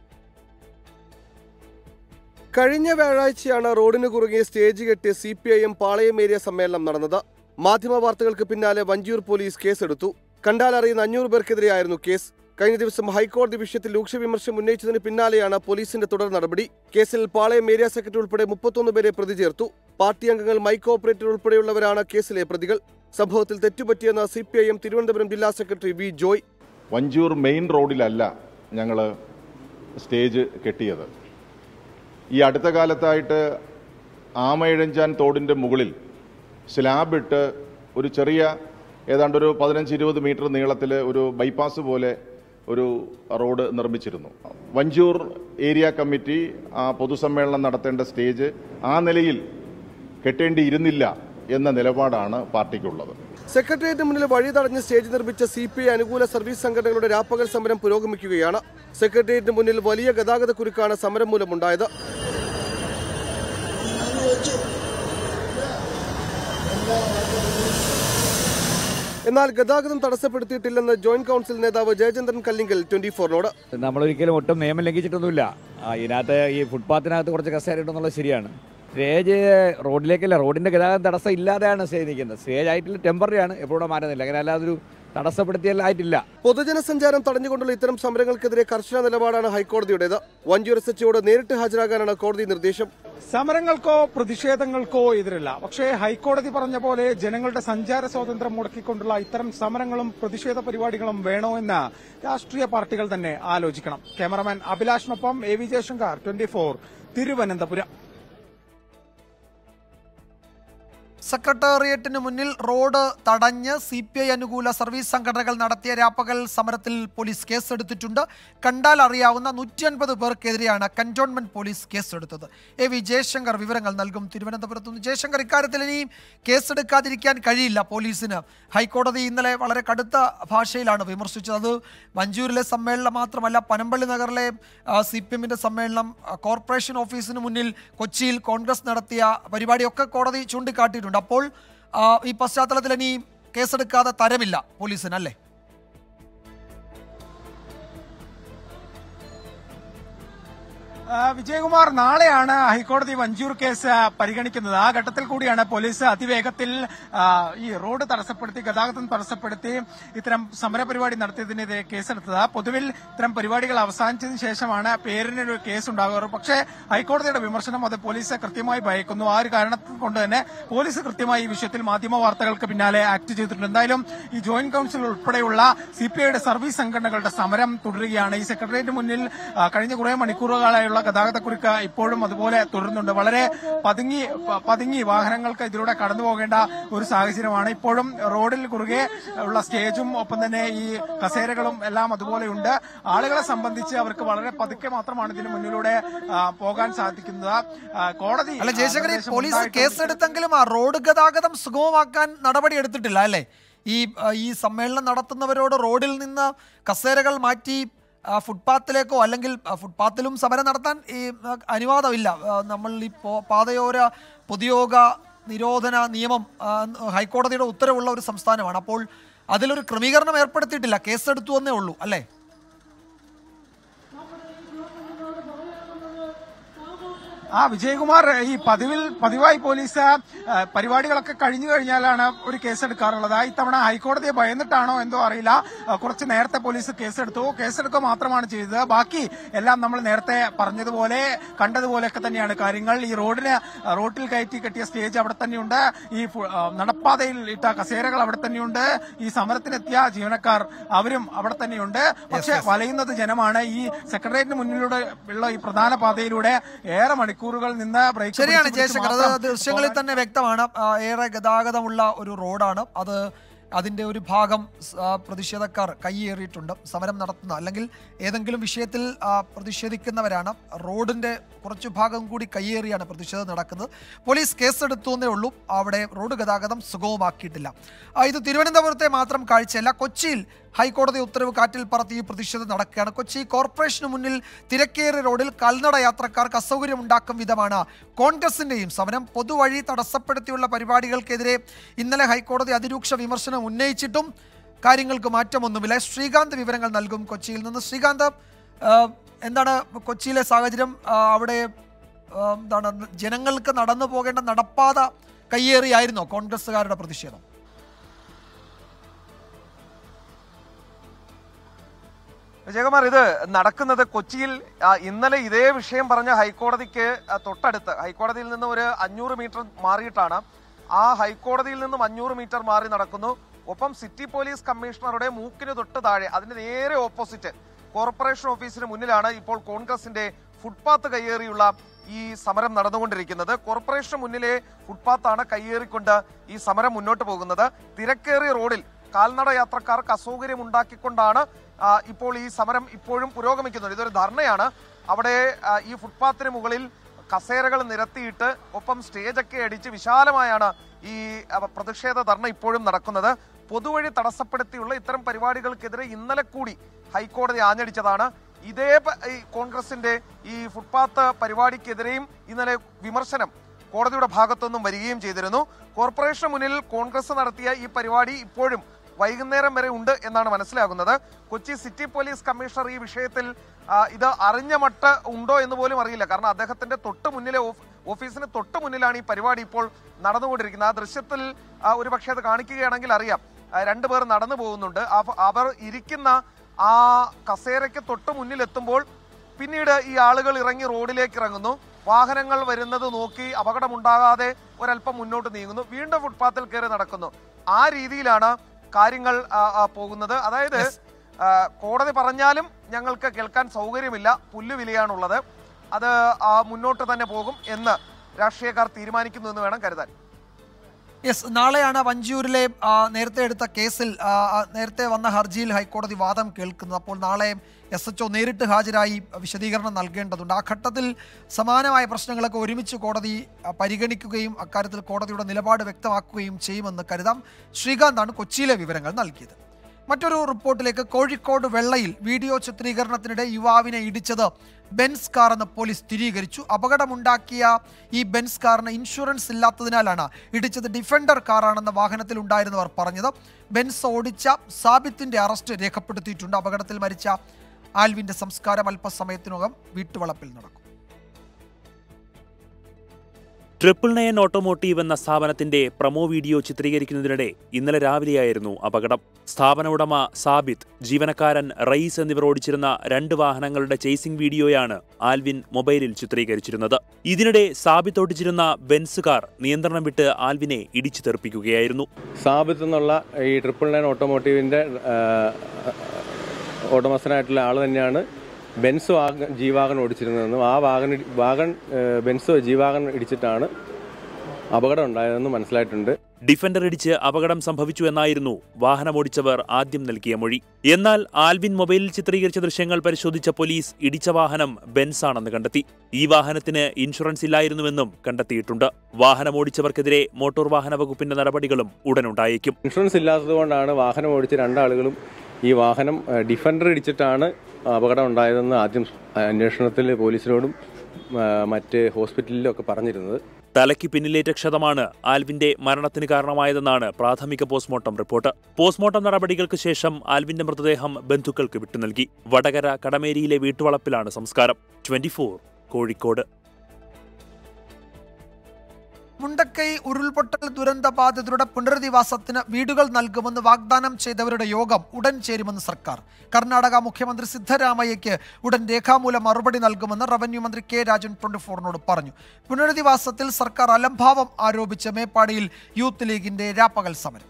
കഴിഞ്ഞ വ്യാഴാഴ്ചയാണ് റോഡിന് കുറുകെ സ്റ്റേജ് കെട്ടി C P I M Palayam area സമ്മേളനം നടന്നത് മാധ്യമ വാർത്തകൾക്ക് പിന്നാലെ വഞ്ചൂർ പോലീസ് കേസെടുത്തു കണ്ടാലറിയുന്ന അഞ്ഞൂറ് പേർക്കെതിരെയായിരുന്നു കേസ് കഴിഞ്ഞ ദിവസം ഹൈക്കോടതി വിഷയത്തിൽ രൂക്ഷ വിമർശനം ഉന്നയിച്ചതിന് പിന്നാലെയാണ് പോലീസിന്റെ തുടർ നടപടി കേസിൽ പാളയം ഏരിയ സെക്രട്ടറി ഉൾപ്പെടെ മുപ്പത്തൊന്ന് പേരെ പ്രതി ചേർത്തു പാർട്ടി അംഗങ്ങൾ മൈക്ക് ഓപ്പറേറ്റർ ഉൾപ്പെടെയുള്ളവരാണ് കേസിലെ പ്രതികൾ സംഭവത്തിൽ തെറ്റുപറ്റിയെന്ന് C P I M Thiruvananthapuram ജില്ലാ secretary V Joy Vanchoor main റോഡിലല്ല ഞങ്ങൾ സ്റ്റേജ് കെട്ടിയത് ഈ അടുത്ത കാലത്തായിട്ട് ആമയിഴഞ്ചാൻ തോടിൻ്റെ മുകളിൽ സ്ലാബ് ഇട്ട് ഒരു ചെറിയ ഏതാണ്ട് ഒരു പതിനഞ്ച് ഇരുപത് മീറ്റർ നീളത്തിൽ ഒരു ബൈപ്പാസ് പോലെ ഒരു റോഡ് നിർമ്മിച്ചിരുന്നു വഞ്ചൂർ ഏരിയ കമ്മിറ്റി ആ പൊതുസമ്മേളനം നടത്തേണ്ട സ്റ്റേജ് ആ നിലയിൽ കെട്ടേണ്ടിയിരുന്നില്ല എന്ന നിലപാടാണ് പാർട്ടിക്കുള്ളത് സെക്രട്ടേറിയറ്റിന് മുന്നിൽ വഴി തടഞ്ഞ് സ്റ്റേജ് നിർമ്മിച്ച സി പി ഐ അനുകൂല സർവീസ് സംഘടനകളുടെ രാപ്പകൽ സമരം പുരോഗമിക്കുകയാണ് സെക്രട്ടേറിയറ്റിന് മുന്നിൽ വലിയ ഗതാഗത കുരുക്കാണ് സമരം മൂലമുണ്ടായത് എന്നാൽ ഗതാഗതം തടസ്സപ്പെടുത്തിയിട്ടില്ലെന്ന് ജോയിന്റ് കൌൺസിൽ നേതാവ് ജയചന്ദ്രൻ കല്ലിങ്കൽ ട്വന്റി ഫോറിനോട് നമ്മളൊരിക്കലും ഒട്ടും നിയമം ലംഘിച്ചിട്ടൊന്നുമില്ല ആ, ഇതിനകത്ത് ഈ ഫുട്പാത്തിനകത്ത് കുറച്ച് കസേര ഉണ്ടെന്നുള്ളത് ശരിയാണ് സ്റ്റേജ് റോഡിലേക്കല്ല റോഡിന്റെ ഗതാഗതം തടസ്സം ഇല്ലാതെയാണ് സ്റ്റേജ് നിൽക്കുന്നത് സ്റ്റേജ് ആയിട്ടില്ല ടെമ്പററി ആണ് എപ്പോഴും മാറുന്നില്ല അങ്ങനെ അല്ലാതെ ഒരു തടസ്സപ്പെടുത്തിയല്ല ആയിട്ടില്ല പൊതുജന സഞ്ചാരം തടഞ്ഞുകൊണ്ടുള്ള ഇത്തരം സമരങ്ങൾക്കെതിരെ കർശന നിലപാടാണ് ഹൈക്കോടതിയുടേത് വഞ്ചൂർ എസ് എച്ച്ഒട് നേരിട്ട് ഹാജരാകാനാണ് കോടതി നിർദ്ദേശം സമരങ്ങൾക്കോ പ്രതിഷേധങ്ങൾക്കോ എതിരല്ല പക്ഷേ ഹൈക്കോടതി പറഞ്ഞ പോലെ ജനങ്ങളുടെ സഞ്ചാര സ്വാതന്ത്ര്യം മുടക്കിക്കൊണ്ടുള്ള ഇത്തരം സമരങ്ങളും പ്രതിഷേധ പരിപാടികളും വേണോ എന്ന് രാഷ്ട്രീയ പാർട്ടികൾ തന്നെ ആലോചിക്കണം ക്യാമറമാൻ അഭിലാഷിനൊപ്പം A V Jayashankar twenty four Thiruvananthapuram സെക്രട്ടേറിയറ്റിന് മുന്നിൽ റോഡ് തടഞ്ഞ് സി പി ഐ അനുകൂല സർവീസ് സംഘടനകൾ നടത്തിയ രാപ്പകൽ സമരത്തിൽ പോലീസ് കേസെടുത്തിട്ടുണ്ട് കണ്ടാൽ അറിയാവുന്ന നൂറ്റി അൻപത് പേർക്കെതിരെയാണ് കന്റോൺമെന്റ് പോലീസ് കേസെടുത്തത് എ വി ജയശങ്കർ വിവരങ്ങൾ നൽകും തിരുവനന്തപുരത്ത് നിന്ന് ജയശങ്കർ ഇക്കാര്യത്തിൽ ഇനിയും കേസെടുക്കാതിരിക്കാൻ കഴിയില്ല പോലീസിന് ഹൈക്കോടതി ഇന്നലെ വളരെ കടുത്ത ഭാഷയിലാണ് വിമർശിച്ചത് അത് മഞ്ചൂരിലെ സമ്മേളനം മാത്രമല്ല പനമ്പള്ളി നഗറിലെ സി പി എമ്മിന്റെ സമ്മേളനം ആ, കോർപ്പറേഷൻ ഓഫീസിന് മുന്നിൽ കൊച്ചിയിൽ കോൺഗ്രസ് നടത്തിയ പരിപാടിയൊക്കെ കോടതി ചൂണ്ടിക്കാട്ടിയിട്ടുണ്ട് അപ്പോൾ ആ, ഈ പശ്ചാത്തലത്തിൽ ഇനി കേസെടുക്കാതെ തരമില്ല പോലീസിന് അല്ലേ ആ, വിജയകുമാർ നാളെയാണ് ഹൈക്കോടതി വഞ്ചൂർ കേസ് പരിഗണിക്കുന്നത് ആ ഘട്ടത്തിൽ കൂടിയാണ് പോലീസ് അതിവേഗത്തിൽ ആ, ഈ റോഡ് തടസ്സപ്പെടുത്തി ഗതാഗതം തടസ്സപ്പെടുത്തി ഇത്തരം സമരപരിപാടി നടത്തിയതിനെതിരെ കേസെടുത്തത് പൊതുവിൽ ഇത്തരം പരിപാടികൾ അവസാനിച്ചതിന് ശേഷമാണ് പേരിനൊരു കേസ് ഉണ്ടാകാറ് പക്ഷേ ഹൈക്കോടതിയുടെ വിമർശനം അത് പോലീസ് കൃത്യമായി ഭയക്കുന്നു ആ ഒരു കാരണത്തിൽ കൊണ്ട് തന്നെ പോലീസ് കൃത്യമായി ഈ വിഷയത്തിൽ മാധ്യമ വാർത്തകൾക്ക് പിന്നാലെ ആക്ട് ചെയ്തിട്ടുണ്ട് എന്തായാലും ഈ ജോയിന്റ് കൌൺസിൽ ഉൾപ്പെടെയുള്ള സി പി ഐയുടെ സർവീസ് സംഘടനകളുടെ സമരം തുടരുകയാണ് ഈ സെക്രട്ടേറിയറ്റ് മുന്നിൽ ആ, കഴിഞ്ഞ കുറേ മണിക്കൂറുകളായുള്ള ഗതാഗതക്കുരുക്ക് ഇപ്പോഴും അതുപോലെ തുടരുന്നുണ്ട് വളരെ പതുങ്ങി പ- പതുങ്ങി വാഹനങ്ങൾക്ക് ഇതിലൂടെ കടന്നു പോകേണ്ട ഒരു സാഹചര്യമാണ് ഇപ്പോഴും റോഡിൽ കുറുകെ ഉള്ള സ്റ്റേജും ഒപ്പം തന്നെ ഈ കസേരകളും എല്ലാം അതുപോലെയുണ്ട് ആളുകളെ സംബന്ധിച്ച് അവർക്ക് വളരെ പതുക്കെ മാത്രമാണ് ഇതിന് മുന്നിലൂടെ ആ, പോകാൻ സാധിക്കുന്നത് ആ, കോടതി അല്ല ജയശങ്കർ ഈ നിർദ്ദേശം പോലീസ് ഉണ്ടായിട്ടുണ്ട്. കേസെടുത്തെങ്കിലും ആ റോഡ് ഗതാഗതം സുഗമമാക്കാൻ നടപടി എടുത്തിട്ടില്ല അല്ലേ ഈ ആ, ഈ സമ്മേളനം നടത്തുന്നവരോട് റോഡിൽ നിന്ന് കസേരകൾ മാറ്റി ആ, ഫുട്പാത്തിലേക്കോ അല്ലെങ്കിൽ ആ, ഫുട്പാത്തിലും സമരം നടത്താൻ ഈ ആ, അനുവാദമില്ല ആ, നമ്മൾ ഈ പോ- പാതയോര പൊതുയോഗ നിരോധന നിയമം ആ, ഹൈക്കോടതിയുടെ ഉത്തരവുള്ള ഒരു സംസ്ഥാനമാണ് അപ്പോൾ അതിലൊരു ക്രമീകരണം ഏർപ്പെടുത്തിയിട്ടില്ല കേസെടുത്തു എന്നേ ഉള്ളൂ അല്ലേ ആ വിജയകുമാർ ഈ പതിവിൽ പതിവായി പോലീസ് ആ, പരിപാടികളൊക്കെ കഴിഞ്ഞു കഴിഞ്ഞാലാണ് ഒരു കേസെടുക്കാറുള്ളത് ഇത്തവണ ഹൈക്കോടതിയെ ഭയന്നിട്ടാണോ എന്തോ അറിയില്ല ആ, കുറച്ച് നേരത്തെ പോലീസ് കേസെടുത്തു കേസെടുക്കുക മാത്രമാണ് ചെയ്തത് ബാക്കി എല്ലാം നമ്മൾ നേരത്തെ പറഞ്ഞതുപോലെ കണ്ടതുപോലെയൊക്കെ തന്നെയാണ് കാര്യങ്ങൾ ഈ റോഡിന് ആ, റോട്ടിൽ കയറ്റി കെട്ടിയ സ്റ്റേജ് അവിടെ തന്നെയുണ്ട് ഈ ഫു- ആ, നടപ്പാതയിൽ ഇട്ട കസേരകൾ അവിടെ തന്നെയുണ്ട് ഈ സമരത്തിനെത്തിയ ജീവനക്കാർ അവരും അവിടെ തന്നെയുണ്ട് പക്ഷെ വലയുന്നത് ജനമാണ് ഈ സെക്രട്ടേറിയറ്റിന് മുന്നിലൂടെ ഉള്ള ഈ പ്രധാന പാതയിലൂടെ ഏറെ മണിക്കൂറുകൾ നിന്ന് ബ്രേക്ക് ശരിയാണ് പിടിച്ച് പിടിച്ച് ജയശങ്കർ അത് മാത്രം ദൃശ്യങ്ങളിൽ തന്നെ വ്യക്തമാണ് ആ, ഏറെ ഗതാഗതമുള്ള ഒരു റോഡാണ് അത് അതിൻ്റെ ഒരു ഭാഗം സ്- ആ, പ്രതിഷേധക്കാർ കൈയേറിയിട്ടുണ്ട് സമരം നടത്തുന്ന അല്ലെങ്കിൽ ഏതെങ്കിലും വിഷയത്തിൽ ആ, പ്രതിഷേധിക്കുന്നവരാണ് റോഡിൻ്റെ കുറച്ചു ഭാഗം കൂടി കയ്യേറിയാണ് പ്രതിഷേധം നടക്കുന്നത് പോലീസ് കേസെടുത്തു എന്നേ ഉള്ളൂ അവിടെ റോഡ് ഗതാഗതം സുഗമമാക്കിയിട്ടില്ല ആ, ഇത് തിരുവനന്തപുരത്തെ മാത്രം കാഴ്ചയല്ല കൊച്ചിയിൽ ഹൈക്കോടതി ഉത്തരവ് കാറ്റിൽ പറത്തി ഈ പ്രതിഷേധം നടക്കുകയാണ് കൊച്ചി കോർപ്പറേഷന് മുന്നിൽ തിരക്കേറിയ റോഡിൽ കാൽനട യാത്രക്കാർക്ക് അസൗകര്യമുണ്ടാക്കും വിധമാണ് കോൺഗ്രസിന്റെയും സമരം പൊതുവഴി തടസ്സപ്പെടുത്തിയുള്ള പരിപാടികൾക്കെതിരെ ഇന്നലെ ഹൈക്കോടതി അതിരൂക്ഷ വിമർശനം ഉന്നയിച്ചിട്ടും കാര്യങ്ങൾക്ക് മാറ്റമൊന്നുമില്ല ശ്രീകാന്ത് വിവരങ്ങൾ നൽകും കൊച്ചിയിൽ നിന്ന് ശ്രീകാന്ത് ആ, എന്താണ് കൊച്ചിയിലെ സാഹചര്യം ആ, അവിടെ ആ, എന്താണ് ജനങ്ങൾക്ക് നടന്നു പോകേണ്ട നടപ്പാത കയ്യേറിയായിരുന്നോ കോൺഗ്രസ്സുകാരുടെ പ്രതിഷേധം വിജയകുമാർ ഇത് നടക്കുന്നത് കൊച്ചിയിൽ ആ, ഇന്നലെ ഇതേ വിഷയം പറഞ്ഞ ഹൈക്കോടതിക്ക് ആ, തൊട്ടടുത്ത് ഹൈക്കോടതിയിൽ നിന്ന് ഒരു അഞ്ഞൂറ് മീറ്റർ മാറിയിട്ടാണ് ആ ഹൈക്കോടതിയിൽ നിന്നും അഞ്ഞൂറ് മീറ്റർ മാറി നടക്കുന്നു ഒപ്പം സിറ്റി പോലീസ് കമ്മീഷണറുടെ മൂക്കിന് തൊട്ട് താഴെ അതിന് നേരെ ഓപ്പോസിറ്റ് കോർപ്പറേഷൻ ഓഫീസിന് മുന്നിലാണ് ഇപ്പോൾ കോൺഗ്രസിന്റെ ഫുട്പാത്ത് കയ്യേറിയുള്ള ഈ സമരം നടന്നുകൊണ്ടിരിക്കുന്നത് കോർപ്പറേഷന് മുന്നിലെ ഫുട്പാത്താണ് കയ്യേറിക്കൊണ്ട് ഈ സമരം മുന്നോട്ട് പോകുന്നത് തിരക്കേറിയ റോഡിൽ കാൽനട യാത്രക്കാർക്ക് അസൗകര്യം ഉണ്ടാക്കിക്കൊണ്ടാണ് ആ, ഇപ്പോൾ ഈ സമരം ഇപ്പോഴും പുരോഗമിക്കുന്നത് ഇതൊരു ധർണയാണ് അവിടെ ആ, ഈ ഫുട്പാത്തിന് മുകളിൽ കസേരകൾ നിരത്തിയിട്ട് ഒപ്പം സ്റ്റേജൊക്കെ അടിച്ച് വിശാലമായാണ് ഈ ആ, പ്രതിഷേധ ധർണ ഇപ്പോഴും നടക്കുന്നത് പൊതുവഴി തടസ്സപ്പെടുത്തിയുള്ള ഇത്തരം പരിപാടികൾക്കെതിരെ ഇന്നലെ കൂടി ഹൈക്കോടതി ആഞ്ഞടിച്ചതാണ് ഇതേ പ- ഈ കോൺഗ്രസിന്റെ ഈ ഫുട്പാത്ത് പരിപാടിക്കെതിരെയും ഇന്നലെ വിമർശനം കോടതിയുടെ ഭാഗത്തുനിന്നും വരികയും ചെയ്തിരുന്നു കോർപ്പറേഷന് മുന്നിൽ കോൺഗ്രസ് നടത്തിയ ഈ പരിപാടി ഇപ്പോഴും വൈകുന്നേരം വരെ ഉണ്ട് എന്നാണ് മനസ്സിലാകുന്നത് കൊച്ചി സിറ്റി പോലീസ് കമ്മീഷണർ ഈ വിഷയത്തിൽ ആ, ഇത് അറിഞ്ഞ മട്ട് ഉണ്ടോ എന്ന് പോലും അറിയില്ല കാരണം അദ്ദേഹത്തിന്റെ തൊട്ട് മുന്നിലെ ഓഫ്- ഓഫീസിന് തൊട്ട് മുന്നിലാണ് ഈ പരിപാടി ഇപ്പോൾ നടന്നുകൊണ്ടിരിക്കുന്നത് ആ ദൃശ്യത്തിൽ ആ, ഒരു പക്ഷേ അത് കാണിക്കുകയാണെങ്കിൽ അറിയാം ആ, രണ്ടുപേർ നടന്നു പോകുന്നുണ്ട് അവ- അവർ ഇരിക്കുന്ന ആ കസേരയ്ക്ക് തൊട്ട് മുന്നിലെത്തുമ്പോൾ പിന്നീട് ഈ ആളുകൾ ഇറങ്ങി റോഡിലേക്ക് ഇറങ്ങുന്നു വാഹനങ്ങൾ വരുന്നത് നോക്കി അപകടമുണ്ടാകാതെ ഒരല്പം മുന്നോട്ട് നീങ്ങുന്നു വീണ്ടും ഫുട്പാത്തിൽ കയറി നടക്കുന്നു ആ രീതിയിലാണ് കാര്യങ്ങൾ ആ, ആ, പോകുന്നത് അതായത് ആ, കോടതി പറഞ്ഞാലും ഞങ്ങൾക്ക് കേൾക്കാൻ സൗകര്യമില്ല പുല്ലുവിലയാണുള്ളത് അത് ആ, മുന്നോട്ട് തന്നെ പോകും എന്ന് രാഷ്ട്രീയക്കാർ തീരുമാനിക്കുന്നു എന്ന് വേണം കരുതാൻ യെസ് നാളെയാണ് വഞ്ചിയൂരിലെ ആ, നേരത്തെ എടുത്ത കേസിൽ ആ, ആ, നേരത്തെ വന്ന ഹർജിയിൽ ഹൈക്കോടതി വാദം കേൾക്കുന്നത് അപ്പോൾ നാളെ എസ് എച്ച് നേരിട്ട് ഹാജരായി വിശദീകരണം നൽകേണ്ടതുണ്ട് ആ ഘട്ടത്തിൽ സമാനമായ പ്രശ്നങ്ങളൊക്കെ ഒരുമിച്ച് കോടതി ആ, പരിഗണിക്കുകയും അക്കാര്യത്തിൽ കോടതിയുടെ നിലപാട് വ്യക്തമാക്കുകയും ചെയ്യുമെന്ന് കരുതാം ശ്രീകാന്താണ് കൊച്ചിയിലെ വിവരങ്ങൾ നൽകിയത് മറ്റൊരു റിപ്പോർട്ടിലേക്ക് കോഴിക്കോട് വെള്ളയിൽ വീഡിയോ ചിത്രീകരണത്തിനിടെ യുവാവിനെ ഇടിച്ചത് ബെൻസ് കാർ എന്ന് പോലീസ് സ്ഥിരീകരിച്ചു അപകടമുണ്ടാക്കിയ ഈ ബെൻസ് കാറിന് ഇൻഷുറൻസ് ഇല്ലാത്തതിനാലാണ് ഇടിച്ചത് ഡിഫൻഡർ കാറാണെന്ന വാഹനത്തിൽ ഉണ്ടായിരുന്നവർ പറഞ്ഞത് ബെൻസ് ഓടിച്ച സാബിത്തിന്റെ അറസ്റ്റ് രേഖപ്പെടുത്തിയിട്ടുണ്ട് അപകടത്തിൽ മരിച്ച ആൽവിന്റെ സംസ്കാരം അല്പസമയത്തിനകം വീട്ടുവളപ്പിൽ നടക്കും ട്രിപ്പിൾ നയൻ ഓട്ടോമോട്ടീവ് എന്ന സ്ഥാപനത്തിന്റെ പ്രമോ വീഡിയോ ചിത്രീകരിക്കുന്നതിനിടെ ഇന്നലെ രാവിലെയായിരുന്നു അപകടം സ്ഥാപന ഉടമ സാബിത്ത് ജീവനക്കാരൻ റയീസ് എന്നിവർ ഓടിച്ചിരുന്ന രണ്ട് വാഹനങ്ങളുടെ ചേസിംഗ് വീഡിയോയാണ് ആൽവിൻ മൊബൈലിൽ ചിത്രീകരിച്ചിരുന്നത് ഇതിനിടെ സാബിത്ത് ഓടിച്ചിരുന്ന ബെൻസ് കാർ നിയന്ത്രണം വിട്ട് ആൽവിനെ ഇടിച്ചു തെറിപ്പിക്കുകയായിരുന്നു സാബിത്ത് എന്നുള്ള ഈ ട്രിപ്പിൾ നയൻ ഓട്ടോമോട്ടീവിൻ്റെ ഉടമസ്ഥനായിട്ടുള്ള ആൾ തന്നെയാണ് ബെൻസ് വാഗൻ ജി വാഗൺ ഓടിച്ചിരുന്നതെന്നും ആ വാഗൺ ഇടി- വാഗൺ ഏഹ്, ബെൻസ് ജി വാഗൺ ഇടിച്ചിട്ടാണ് അപകടം ഉണ്ടായതെന്ന് മനസ്സിലായിട്ടുണ്ട് ഡിഫൻഡർ ഇടിച്ച് അപകടം സംഭവിച്ചു എന്നായിരുന്നു വാഹനമോടിച്ചവർ ആദ്യം നൽകിയ മൊഴി എന്നാൽ ആൽവിൻ മൊബൈലിൽ ചിത്രീകരിച്ച ദൃശ്യങ്ങൾ പരിശോധിച്ച പോലീസ് ഇടിച്ച വാഹനം ബെൻസ് ആണെന്ന് കണ്ടെത്തി ഈ വാഹനത്തിന് ഇൻഷുറൻസ് ഇല്ലായിരുന്നുവെന്നും കണ്ടെത്തിയിട്ടുണ്ട് വാഹനമോടിച്ചവർക്കെതിരെ മോട്ടോർ വാഹന വകുപ്പിന്റെ നടപടികളും ഉടനുണ്ടായേക്കും ഇൻഷുറൻസ് ഇല്ലാത്തതുകൊണ്ടാണ് വാഹനം ഓടിച്ച രണ്ടാളുകളും ഈ വാഹനം ഏഹ്, ഡിഫൻഡർ ഇടിച്ചിട്ടാണ് അപകടം ഉണ്ടായതെന്ന് ആദ്യം അന്വേഷണത്തിൽ പോലീസിനോടും ഏഹ്, മറ്റ് ഹോസ്പിറ്റലിലും ഒക്കെ പറഞ്ഞിരുന്നത് തലയ്ക്ക് പിന്നിലേറ്റ ക്ഷതമാണ് ആൽവിന്റെ മരണത്തിന് കാരണമായതെന്നാണ് പ്രാഥമിക പോസ്റ്റ്മോർട്ടം റിപ്പോർട്ട് പോസ്റ്റ്മോർട്ടം നടപടികൾക്ക് ശേഷം ആൽവിന്റെ മൃതദേഹം ബന്ധുക്കൾക്ക് വിട്ടുനൽകി വടകര കടമേരിയിലെ വീട്ടുവളപ്പിലാണ് സംസ്കാരം ട്വന്റി കോഴിക്കോട് മുണ്ടക്കൈ ഉരുൾപൊട്ടൽ ദുരന്ത ബാധിതരുടെ പുനരധിവാസത്തിന് വീടുകൾ നൽകുമെന്ന് വാഗ്ദാനം ചെയ്തവരുടെ യോഗം ഉടൻ ചേരുമെന്ന് സർക്കാർ കർണാടക മുഖ്യമന്ത്രി സിദ്ധരാമയ്യയ്ക്ക് ഉടൻ രേഖാമൂലം മറുപടി നൽകുമെന്ന് റവന്യൂ മന്ത്രി കെ രാജൻ ട്വന്റി ഫോറിനോട് പറഞ്ഞു പുനരധിവാസത്തിൽ സർക്കാർ അലംഭാവം ആരോപിച്ച് മേപ്പാടിയിൽ യൂത്ത് ലീഗിന്റെ രാപ്പകൽ സമരം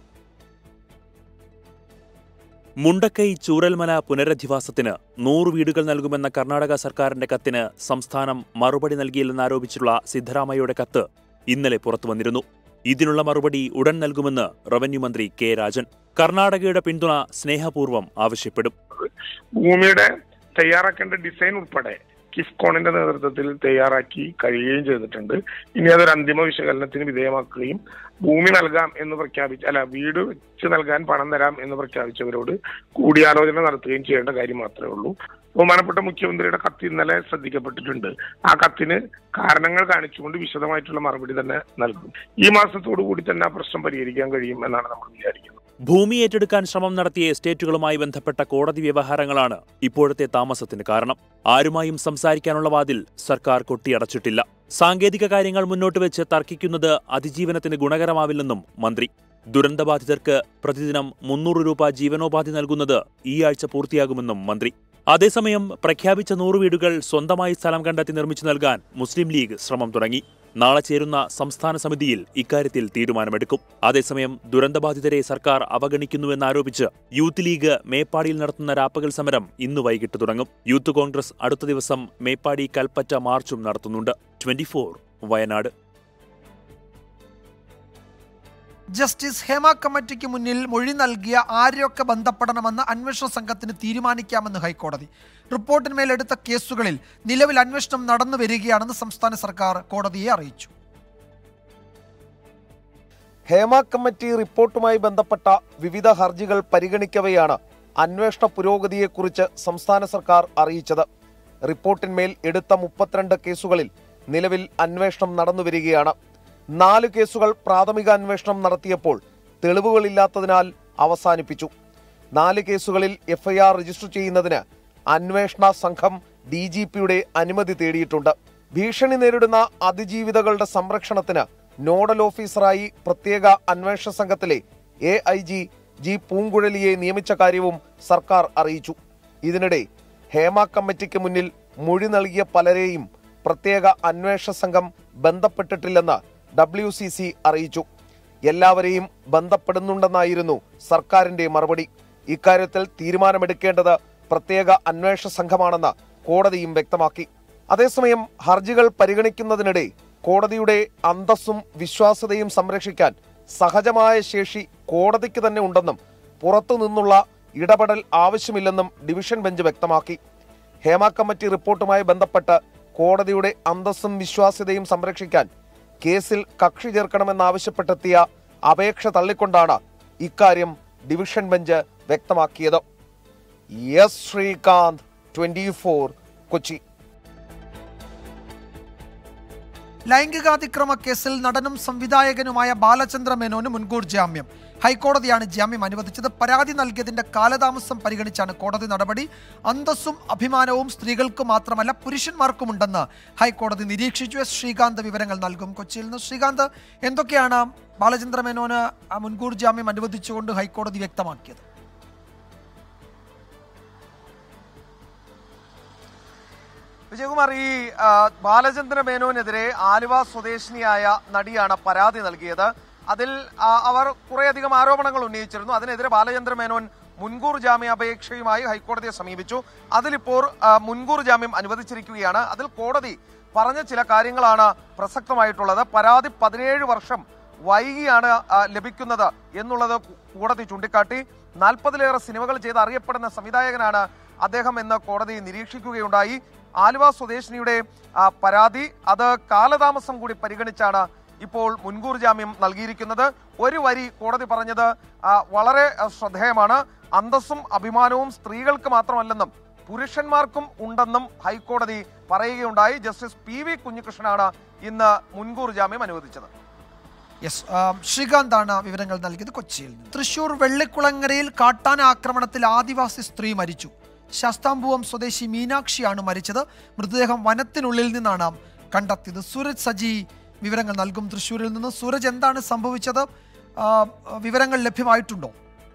മുണ്ടക്കൈ ചൂരൽമല പുനരധിവാസത്തിന് നൂറ് വീടുകൾ നൽകുമെന്ന കർണാടക സർക്കാരിന്റെ കത്തിന് സംസ്ഥാനം മറുപടി നൽകിയില്ലെന്നാരോപിച്ചുള്ള സിദ്ധരാമയ്യയുടെ കത്ത് ഇന്നലെ പുറത്തുവന്നിരുന്നു ഇതിനുള്ള മറുപടി ഉടൻ നൽകുമെന്ന് റവന്യൂ മന്ത്രി കെ രാജൻ കർണാടകയുടെ പിന്തുണ സ്നേഹപൂർവ്വം ആവശ്യപ്പെടും ഭൂമിയുടെ തയ്യാറാക്കേണ്ട ഡിസൈൻ ഉൾപ്പെടെ കിഫ്കോണിന്റെ നേതൃത്വത്തിൽ തയ്യാറാക്കി കഴിയുകയും ചെയ്തിട്ടുണ്ട് ഇനി അതൊരു അന്തിമ വിശകലനത്തിന് വിധേയമാക്കുകയും ഭൂമി നൽകാം എന്ന് പ്രഖ്യാപിച്ച അല്ല വീട് വെച്ച് നൽകാൻ പണം തരാം എന്ന് പ്രഖ്യാപിച്ചവരോട് കൂടിയാലോചന നടത്തുകയും ചെയ്യേണ്ട കാര്യം മാത്രമേ ഉള്ളൂ ബഹുമാനപ്പെട്ട മുഖ്യമന്ത്രിയുടെ കത്ത് ഇന്നലെ ശ്രദ്ധിക്കപ്പെട്ടിട്ടുണ്ട് ആ കത്തിന് കാരണങ്ങൾ കാണിച്ചുകൊണ്ട് വിശദമായിട്ടുള്ള മറുപടി തന്നെ നൽകും ഈ മാസത്തോടു കൂടി തന്നെ ആ പ്രശ്നം പരിഹരിക്കാൻ കഴിയും എന്നാണ് നമ്മൾ വിചാരിക്കുന്നത് ഭൂമി ഏറ്റെടുക്കാൻ ശ്രമം നടത്തിയ എസ്റ്റേറ്റുകളുമായി ബന്ധപ്പെട്ട കോടതി വ്യവഹാരങ്ങളാണ് ഇപ്പോഴത്തെ താമസത്തിന് കാരണം ആരുമായും സംസാരിക്കാനുള്ള വാതിൽ സർക്കാർ കൊട്ടിയടച്ചിട്ടില്ല സാങ്കേതിക കാര്യങ്ങൾ മുന്നോട്ട് വെച്ച് തർക്കിക്കുന്നത് അതിജീവനത്തിന് ഗുണകരമാവില്ലെന്നും മന്ത്രി ദുരന്തബാധിതർക്ക് പ്രതിദിനം മുന്നൂറ് രൂപ ജീവനോപാധി നൽകുന്നത് ഈ ആഴ്ച പൂർത്തിയാകുമെന്നും മന്ത്രി അതേസമയം പ്രഖ്യാപിച്ച നൂറ് വീടുകൾ സ്വന്തമായി സ്ഥലം കണ്ടെത്തി നിർമ്മിച്ചു നൽകാൻ മുസ്ലിം ലീഗ് ശ്രമം തുടങ്ങി നാളെ ചേരുന്ന സംസ്ഥാന സമിതിയിൽ ഇക്കാര്യത്തിൽ തീരുമാനമെടുക്കും അതേസമയം ദുരന്തബാധിതരെ സർക്കാർ അവഗണിക്കുന്നുവെന്നാരോപിച്ച് യൂത്ത് ലീഗ് മേപ്പാടിയിൽ നടത്തുന്ന രാപ്പകൽ സമരം ഇന്ന് വൈകിട്ട് തുടങ്ങും യൂത്ത് കോൺഗ്രസ് അടുത്ത ദിവസം മേപ്പാടി കൽപ്പറ്റ മാർച്ചും നടത്തുന്നുണ്ട് ട്വന്റി വയനാട് ജസ്റ്റിസ് ഹേമ കമ്മിറ്റിക്ക് മുന്നിൽ മൊഴി നൽകിയ ആരെയൊക്കെ ബന്ധപ്പെടണമെന്ന് അന്വേഷണ സംഘത്തിന് തീരുമാനിക്കാമെന്ന് ഹൈക്കോടതി റിപ്പോർട്ടിന്മേൽ എടുത്ത കേസുകളിൽ നിലവിൽ അന്വേഷണം നടന്നു വരികയാണെന്ന് സംസ്ഥാന സർക്കാർ കോടതിയെ അറിയിച്ചു ഹേമ കമ്മിറ്റി റിപ്പോർട്ടുമായി ബന്ധപ്പെട്ട വിവിധ ഹർജികൾ പരിഗണിക്കവെയാണ് അന്വേഷണ പുരോഗതിയെക്കുറിച്ച് സംസ്ഥാന സർക്കാർ അറിയിച്ചത് റിപ്പോർട്ടിന്മേൽ എടുത്ത മുപ്പത്തിരണ്ട് കേസുകളിൽ നിലവിൽ അന്വേഷണം നടന്നുവരികയാണ് നാല് കേസുകൾ പ്രാഥമിക അന്വേഷണം നടത്തിയപ്പോൾ തെളിവുകളില്ലാത്തതിനാൽ അവസാനിപ്പിച്ചു നാല് കേസുകളിൽ എഫ്ഐആർ രജിസ്റ്റർ ചെയ്യുന്നതിന് അന്വേഷണ സംഘം ഡി ജി പിയുടെ അനുമതി തേടിയിട്ടുണ്ട് ഭീഷണി നേരിടുന്ന അതിജീവിതകളുടെ സംരക്ഷണത്തിന് നോഡൽ ഓഫീസറായി പ്രത്യേക അന്വേഷണ സംഘത്തിലെ എ ഐ ജി ജി പൂങ്കുഴലിയെ നിയമിച്ച കാര്യവും സർക്കാർ അറിയിച്ചു ഇതിനിടെ ഹേമ കമ്മിറ്റിക്ക് മുന്നിൽ മൊഴി നൽകിയ പലരെയും പ്രത്യേക അന്വേഷണ സംഘം ബന്ധപ്പെട്ടിട്ടില്ലെന്ന് ഡബ്ല്യു സി സി അറിയിച്ചു എല്ലാവരെയും ബന്ധപ്പെടുന്നുണ്ടെന്നായിരുന്നു സർക്കാരിന്റെ മറുപടി ഇക്കാര്യത്തിൽ തീരുമാനമെടുക്കേണ്ടത് പ്രത്യേക അന്വേഷണ സംഘമാണെന്ന് കോടതിയും വ്യക്തമാക്കി അതേസമയം ഹർജികൾ പരിഗണിക്കുന്നതിനിടെ കോടതിയുടെ അന്തസ്സും വിശ്വാസ്യതയും സംരക്ഷിക്കാൻ സഹജമായ ശേഷി കോടതിക്ക് തന്നെ ഉണ്ടെന്നും പുറത്തു നിന്നുള്ള ഇടപെടൽ ആവശ്യമില്ലെന്നും ഡിവിഷൻ ബെഞ്ച് വ്യക്തമാക്കി ഹേമ കമ്മിറ്റി റിപ്പോർട്ടുമായി ബന്ധപ്പെട്ട് കോടതിയുടെ അന്തസ്സും വിശ്വാസ്യതയും സംരക്ഷിക്കാൻ കേസിൽ കക്ഷി ചേർക്കണമെന്നാവശ്യപ്പെട്ടെത്തിയ അപേക്ഷ തള്ളിക്കൊണ്ടാണ് ഇക്കാര്യം ഡിവിഷൻ ബെഞ്ച് വ്യക്തമാക്കിയത് S Sreekanth twenty four Kochi ലൈംഗികാതിക്രമ കേസിൽ നടനും സംവിധായകനുമായ ബാലചന്ദ്ര മേനോന് മുൻകൂർ ജാമ്യം ഹൈക്കോടതിയാണ് ജാമ്യം അനുവദിച്ചത് പരാതി നൽകിയതിന്റെ കാലതാമസം പരിഗണിച്ചാണ് കോടതി നടപടി അന്തസ്സും അഭിമാനവും സ്ത്രീകൾക്ക് മാത്രമല്ല പുരുഷന്മാർക്കുമുണ്ടെന്ന് ഹൈക്കോടതി നിരീക്ഷിച്ചു എസ് ശ്രീകാന്ത് വിവരങ്ങൾ നൽകും കൊച്ചിയിൽ നിന്ന് ശ്രീകാന്ത് എന്തൊക്കെയാണ് ബാലചന്ദ്ര മേനോന് ആ മുൻകൂർ ജാമ്യം അനുവദിച്ചുകൊണ്ട് ഹൈക്കോടതി വ്യക്തമാക്കിയത് വിജയകുമാർ ഈ ആ, ബാലചന്ദ്ര മേനോനെതിരെ ആലുവ സ്വദേശിനിയായ നടിയാണ് പരാതി നൽകിയത് അതിൽ ആ, അവർ കുറേയധികം ആരോപണങ്ങൾ ഉന്നയിച്ചിരുന്നു അതിനെതിരെ ബാലചന്ദ്ര മേനോൻ മുൻകൂർ ജാമ്യാപേക്ഷയുമായി ഹൈക്കോടതിയെ സമീപിച്ചു അതിലിപ്പോൾ ആ, മുൻകൂർ ജാമ്യം അനുവദിച്ചിരിക്കുകയാണ് അതിൽ കോടതി പറഞ്ഞ ചില കാര്യങ്ങളാണ് പ്രസക്തമായിട്ടുള്ളത് പരാതി പതിനേഴ് വർഷം വൈകിയാണ് ആ, ലഭിക്കുന്നത് എന്നുള്ളത് കോടതി ചൂണ്ടിക്കാട്ടി നാൽപ്പതിലേറെ സിനിമകൾ ചെയ്ത് അറിയപ്പെടുന്ന സംവിധായകനാണ് അദ്ദേഹം എന്ന് കോടതി നിരീക്ഷിക്കുകയുണ്ടായി ആലുവ സ്വദേശിനിയുടെ ആ, പരാതി അത് കാലതാമസം കൂടി പരിഗണിച്ചാണ് ഇപ്പോൾ മുൻകൂർ ജാമ്യം നൽകിയിരിക്കുന്നത് ഒരു വരി കോടതി പറഞ്ഞത് ആ, വളരെ ആ, ശ്രദ്ധേയമാണ് അന്തസ്സും അഭിമാനവും സ്ത്രീകൾക്ക് മാത്രമല്ലെന്നും പുരുഷന്മാർക്കും ഉണ്ടെന്നും ഹൈക്കോടതി പറയുകയുണ്ടായി ജസ്റ്റിസ് പി വി കുഞ്ഞികൃഷ്ണനാണ് ഇന്ന് മുൻകൂർ ജാമ്യം അനുവദിച്ചത് യെസ് ശ്രീകാന്താണ് വിവരങ്ങൾ നൽകിയത് കൊച്ചിയിൽ നിന്ന് തൃശൂർ വെള്ളിക്കുളങ്ങരയിൽ കാട്ടാന ആക്രമണത്തിൽ ആദിവാസി സ്ത്രീ മരിച്ചു ശാസ്താംബുവം സ്വദേശി മീനാക്ഷിയാണ് മരിച്ചത് മൃതദേഹം വനത്തിനുള്ളിൽ നിന്നാണ് കണ്ടെത്തിയത് സൂരജ് സജി വിവരങ്ങൾ നൽകും തൃശ്ശൂരിൽ നിന്ന് സൂരജ് എന്താണ് സംഭവിച്ചത് ആ, വിവരങ്ങൾ ലഭ്യമായിട്ടുണ്ടോ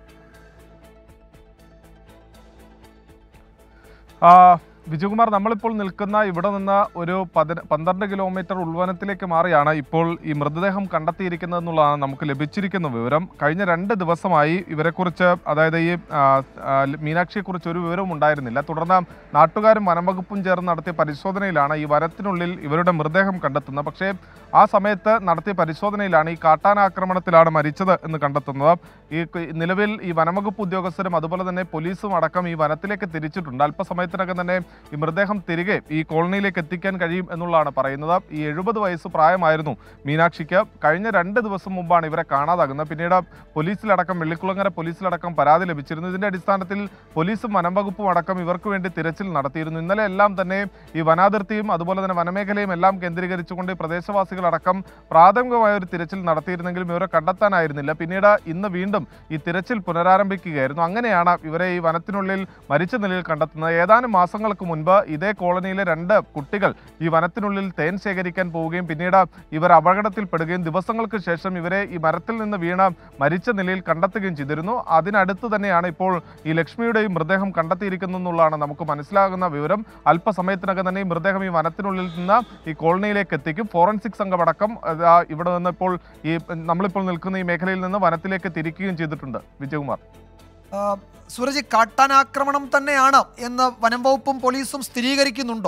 ആ, വിജയകുമാർ നമ്മളിപ്പോൾ നിൽക്കുന്ന ഇവിടെ നിന്ന് ഒരു പതിന പന്ത്രണ്ട് കിലോമീറ്റർ ഉൾവനത്തിലേക്ക് മാറിയാണ് ഇപ്പോൾ ഈ മൃതദേഹം കണ്ടെത്തിയിരിക്കുന്നത് എന്നുള്ളതാണ് നമുക്ക് ലഭിച്ചിരിക്കുന്ന വിവരം കഴിഞ്ഞ രണ്ട് ദിവസമായി ഇവരെക്കുറിച്ച് അതായത് ഈ ആ, ആ, മീനാക്ഷിയെക്കുറിച്ച് ഒരു വിവരവും ഉണ്ടായിരുന്നില്ല തുടർന്ന് നാട്ടുകാരും വനംവകുപ്പും ചേർന്ന് നടത്തിയ പരിശോധനയിലാണ് ഈ വനത്തിനുള്ളിൽ ഇവരുടെ മൃതദേഹം കണ്ടെത്തുന്നത് പക്ഷേ ആ സമയത്ത് നടത്തിയ പരിശോധനയിലാണ് ഈ കാട്ടാന ആക്രമണത്തിലാണ് മരിച്ചത് എന്ന് കണ്ടെത്തുന്നത് ഈ ക- നിലവിൽ ഈ വനംവകുപ്പ് ഉദ്യോഗസ്ഥരും അതുപോലെ തന്നെ പോലീസും അടക്കം ഈ വനത്തിലേക്ക് തിരിച്ചിട്ടുണ്ട് അല്പസമയത്തിനകം തന്നെ ഈ മൃതദേഹം തിരികെ ഈ കോളനിയിലേക്ക് എത്തിക്കാൻ കഴിയും എന്നുള്ളതാണ് പറയുന്നത് ഈ എഴുപത് വയസ്സ് പ്രായമായിരുന്നു മീനാക്ഷിക്ക് കഴിഞ്ഞ രണ്ട് ദിവസം മുമ്പാണ് ഇവരെ കാണാതാകുന്നത് പിന്നീട് പോലീസിലടക്കം വെള്ളിക്കുളങ്ങര പോലീസിലടക്കം പരാതി ലഭിച്ചിരുന്നു ഇതിന്റെ അടിസ്ഥാനത്തിൽ പോലീസും വനംവകുപ്പും അടക്കം ഇവർക്ക് വേണ്ടി തിരച്ചിൽ നടത്തിയിരുന്നു ഇന്നലെ എല്ലാം തന്നെ ഈ വനാതിർത്തിയും അതുപോലെ തന്നെ വനമേഖലയും എല്ലാം കേന്ദ്രീകരിച്ചുകൊണ്ട് ഈ പ്രദേശവാസികളടക്കം പ്രാഥമികമായ ഒരു തിരച്ചിൽ നടത്തിയിരുന്നെങ്കിലും ഇവരെ കണ്ടെത്താനായിരുന്നില്ല പിന്നീട് ഇന്ന് വീണ്ടും ഈ തിരച്ചിൽ പുനരാരംഭിക്കുകയായിരുന്നു അങ്ങനെയാണ് ഇവരെ ഈ വനത്തിനുള്ളിൽ മരിച്ച നിലയിൽ കണ്ടെത്തുന്നത് ഏതാനും മാസങ്ങൾക്ക് മുൻപ് ഇതേ കോളനിയിലെ രണ്ട് കുട്ടികൾ ഈ വനത്തിനുള്ളിൽ തേൻ ശേഖരിക്കാൻ പോവുകയും പിന്നീട് ഇവർ അപകടത്തിൽപ്പെടുകയും ദിവസങ്ങൾക്ക് ശേഷം ഇവരെ ഈ മരത്തിൽ നിന്ന് വീണ് മരിച്ച നിലയിൽ കണ്ടെത്തുകയും ചെയ്തിരുന്നു അതിനടുത്ത് തന്നെയാണ് ഇപ്പോൾ ഈ ലക്ഷ്മിയുടെയും മൃതദേഹം കണ്ടെത്തിയിരിക്കുന്നു എന്നുള്ളതാണ് നമുക്ക് മനസ്സിലാകുന്ന വിവരം അല്പസമയത്തിനകം തന്നെ ഈ മൃതദേഹം ഈ വനത്തിനുള്ളിൽ നിന്ന് ഈ കോളനിയിലേക്ക് എത്തിക്കും ഫോറൻസിക് സംഘം അടക്കം ആ, ഇവിടെ നിന്ന് ഇപ്പോൾ ഈ നമ്മളിപ്പോൾ നിൽക്കുന്ന ഈ മേഖലയിൽ നിന്ന് വനത്തിലേക്ക് തിരിക്കുകയും ചെയ്തിട്ടുണ്ട് വിജയകുമാർ ആ, സൂരജ് കാട്ടാനാക്രമണം തന്നെയാണ് എന്ന് വനം വകുപ്പും പോലീസും സ്ഥിരീകരിക്കുന്നുണ്ടോ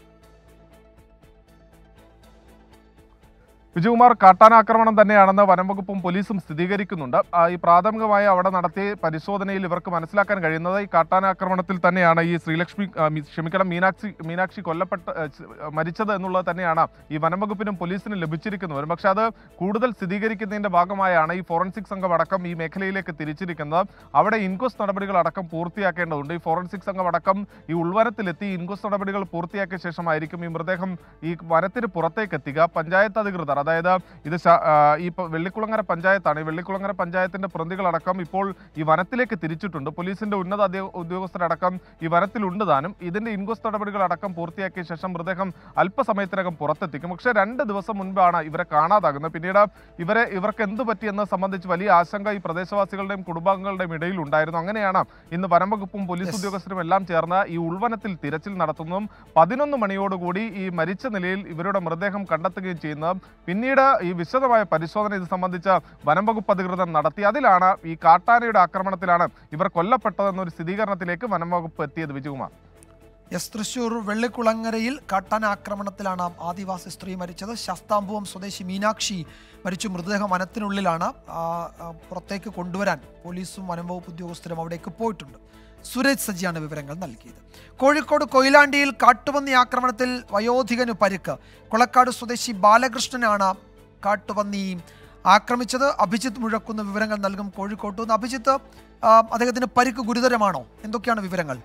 വിജയകുമാർ കാട്ടാനാക്രമണം തന്നെയാണെന്ന് വനംവകുപ്പും പോലീസും സ്ഥിരീകരിക്കുന്നുണ്ട് ആ, ഈ പ്രാഥമികമായി അവിടെ നടത്തിയ പരിശോധനയിൽ ഇവർക്ക് മനസ്സിലാക്കാൻ കഴിയുന്നത് ഈ കാട്ടാനാക്രമണത്തിൽ തന്നെയാണ് ഈ ശ്രീലക്ഷ്മി ആ, മി- ക്ഷമിക്കണം മീനാക്ഷി മീനാക്ഷി കൊല്ലപ്പെട്ട ആ, ച്- മരിച്ചത് എന്നുള്ളത് തന്നെയാണ് ഈ വനംവകുപ്പിനും പോലീസിനും ലഭിച്ചിരിക്കുന്നത് പക്ഷെ അത് കൂടുതൽ സ്ഥിരീകരിക്കുന്നതിന്റെ ഭാഗമായാണ് ഈ ഫോറൻസിക് സംഘം അടക്കം ഈ മേഖലയിലേക്ക് തിരിച്ചിരിക്കുന്നത് അവിടെ ഇൻക്വസ്റ്റ് നടപടികൾ അടക്കം പൂർത്തിയാക്കേണ്ടതുണ്ട് ഈ ഫോറൻസിക് സംഘം അടക്കം ഈ ഉൾവനത്തിലെത്തി ഇൻക്വസ്റ്റ് നടപടികൾ പൂർത്തിയാക്കിയ ശേഷമായിരിക്കും ഈ മൃതദേഹം ഈ വനത്തിന് പുറത്തേക്ക് എത്തുക പഞ്ചായത്ത് അധികൃതർ അതായത് ഇത് ശ- ആ, ഈ പ- വെള്ളിക്കുളങ്ങര പഞ്ചായത്താണ് ഈ വെള്ളിക്കുളങ്ങര പഞ്ചായത്തിന്റെ പ്രതികളടക്കം ഇപ്പോൾ ഈ വനത്തിലേക്ക് തിരിച്ചിട്ടുണ്ട് പോലീസിന്റെ ഉന്നത അധി- ഉദ്യോഗസ്ഥരടക്കം ഈ വനത്തിലുണ്ട് താനും ഇതിന്റെ ഇൻക്വസ്റ്റ് നടപടികൾ അടക്കം പൂർത്തിയാക്കിയ ശേഷം മൃതദേഹം അല്പസമയത്തിനകം പുറത്തെത്തിക്കും പക്ഷേ രണ്ട് ദിവസം മുൻപാണ് ഇവരെ കാണാതാകുന്നത് പിന്നീട് ഇവരെ ഇവർക്ക് എന്ത് പറ്റിയെന്ന് സംബന്ധിച്ച് വലിയ ആശങ്ക ഈ പ്രദേശവാസികളുടെയും കുടുംബാംഗങ്ങളുടെയും ഇടയിൽ ഉണ്ടായിരുന്നു അങ്ങനെയാണ് ഇന്ന് വനംവകുപ്പും പോലീസ് ഉദ്യോഗസ്ഥരും എല്ലാം ചേർന്ന് ഈ ഉൾവനത്തിൽ തിരച്ചിൽ നടത്തുന്നതും പതിനൊന്ന് മണിയോടുകൂടി ഈ മരിച്ച നിലയിൽ ഇവരുടെ മൃതദേഹം കണ്ടെത്തുകയും ചെയ്യുന്നത് പിന്നീട് ഈ വിശദമായ പരിശോധന ഇത് സംബന്ധിച്ച് വനംവകുപ്പ് അധികൃതർ നടത്തി അതിലാണ് ഈ കാട്ടാനയുടെ ആക്രമണത്തിലാണ് ഇവർ കൊല്ലപ്പെട്ടതെന്നൊരു സ്ഥിരീകരണത്തിലേക്ക് വനംവകുപ്പ് എത്തിയത് വിജയകുമാർ എസ് തൃശൂർ വെള്ളിക്കുളങ്ങരയിൽ കാട്ടാന ആക്രമണത്തിലാണ് ആദിവാസി സ്ത്രീ മരിച്ചത് ശാസ്താംബുവം സ്വദേശി മീനാക്ഷി മരിച്ചു മൃതദേഹം വനത്തിനുള്ളിലാണ് ആ, ആ, പുറത്തേക്ക് കൊണ്ടുവരാൻ പോലീസും വനംവകുപ്പ് ഉദ്യോഗസ്ഥരും അവിടേക്ക് പോയിട്ടുണ്ട് സുരേഷ് സജിയാണ് വിവരങ്ങൾ നൽകിയത് കോഴിക്കോട് കൊയിലാണ്ടിയിൽ കാട്ടുപന്നി ആക്രമണത്തിൽ വയോധികനു പരിക്ക് കൊളക്കാട് സ്വദേശി ബാലകൃഷ്ണനാണ് കാട്ടുപന്നി ആക്രമിച്ചത് അഭിജിത്ത് മുഴക്കുന്ന വിവരങ്ങൾ നൽകും കോഴിക്കോട്ട് നിന്ന് അഭിജിത്ത് ആ, അദ്ദേഹത്തിന് പരിക്ക് ഗുരുതരമാണോ എന്തൊക്കെയാണ് വിവരങ്ങൾ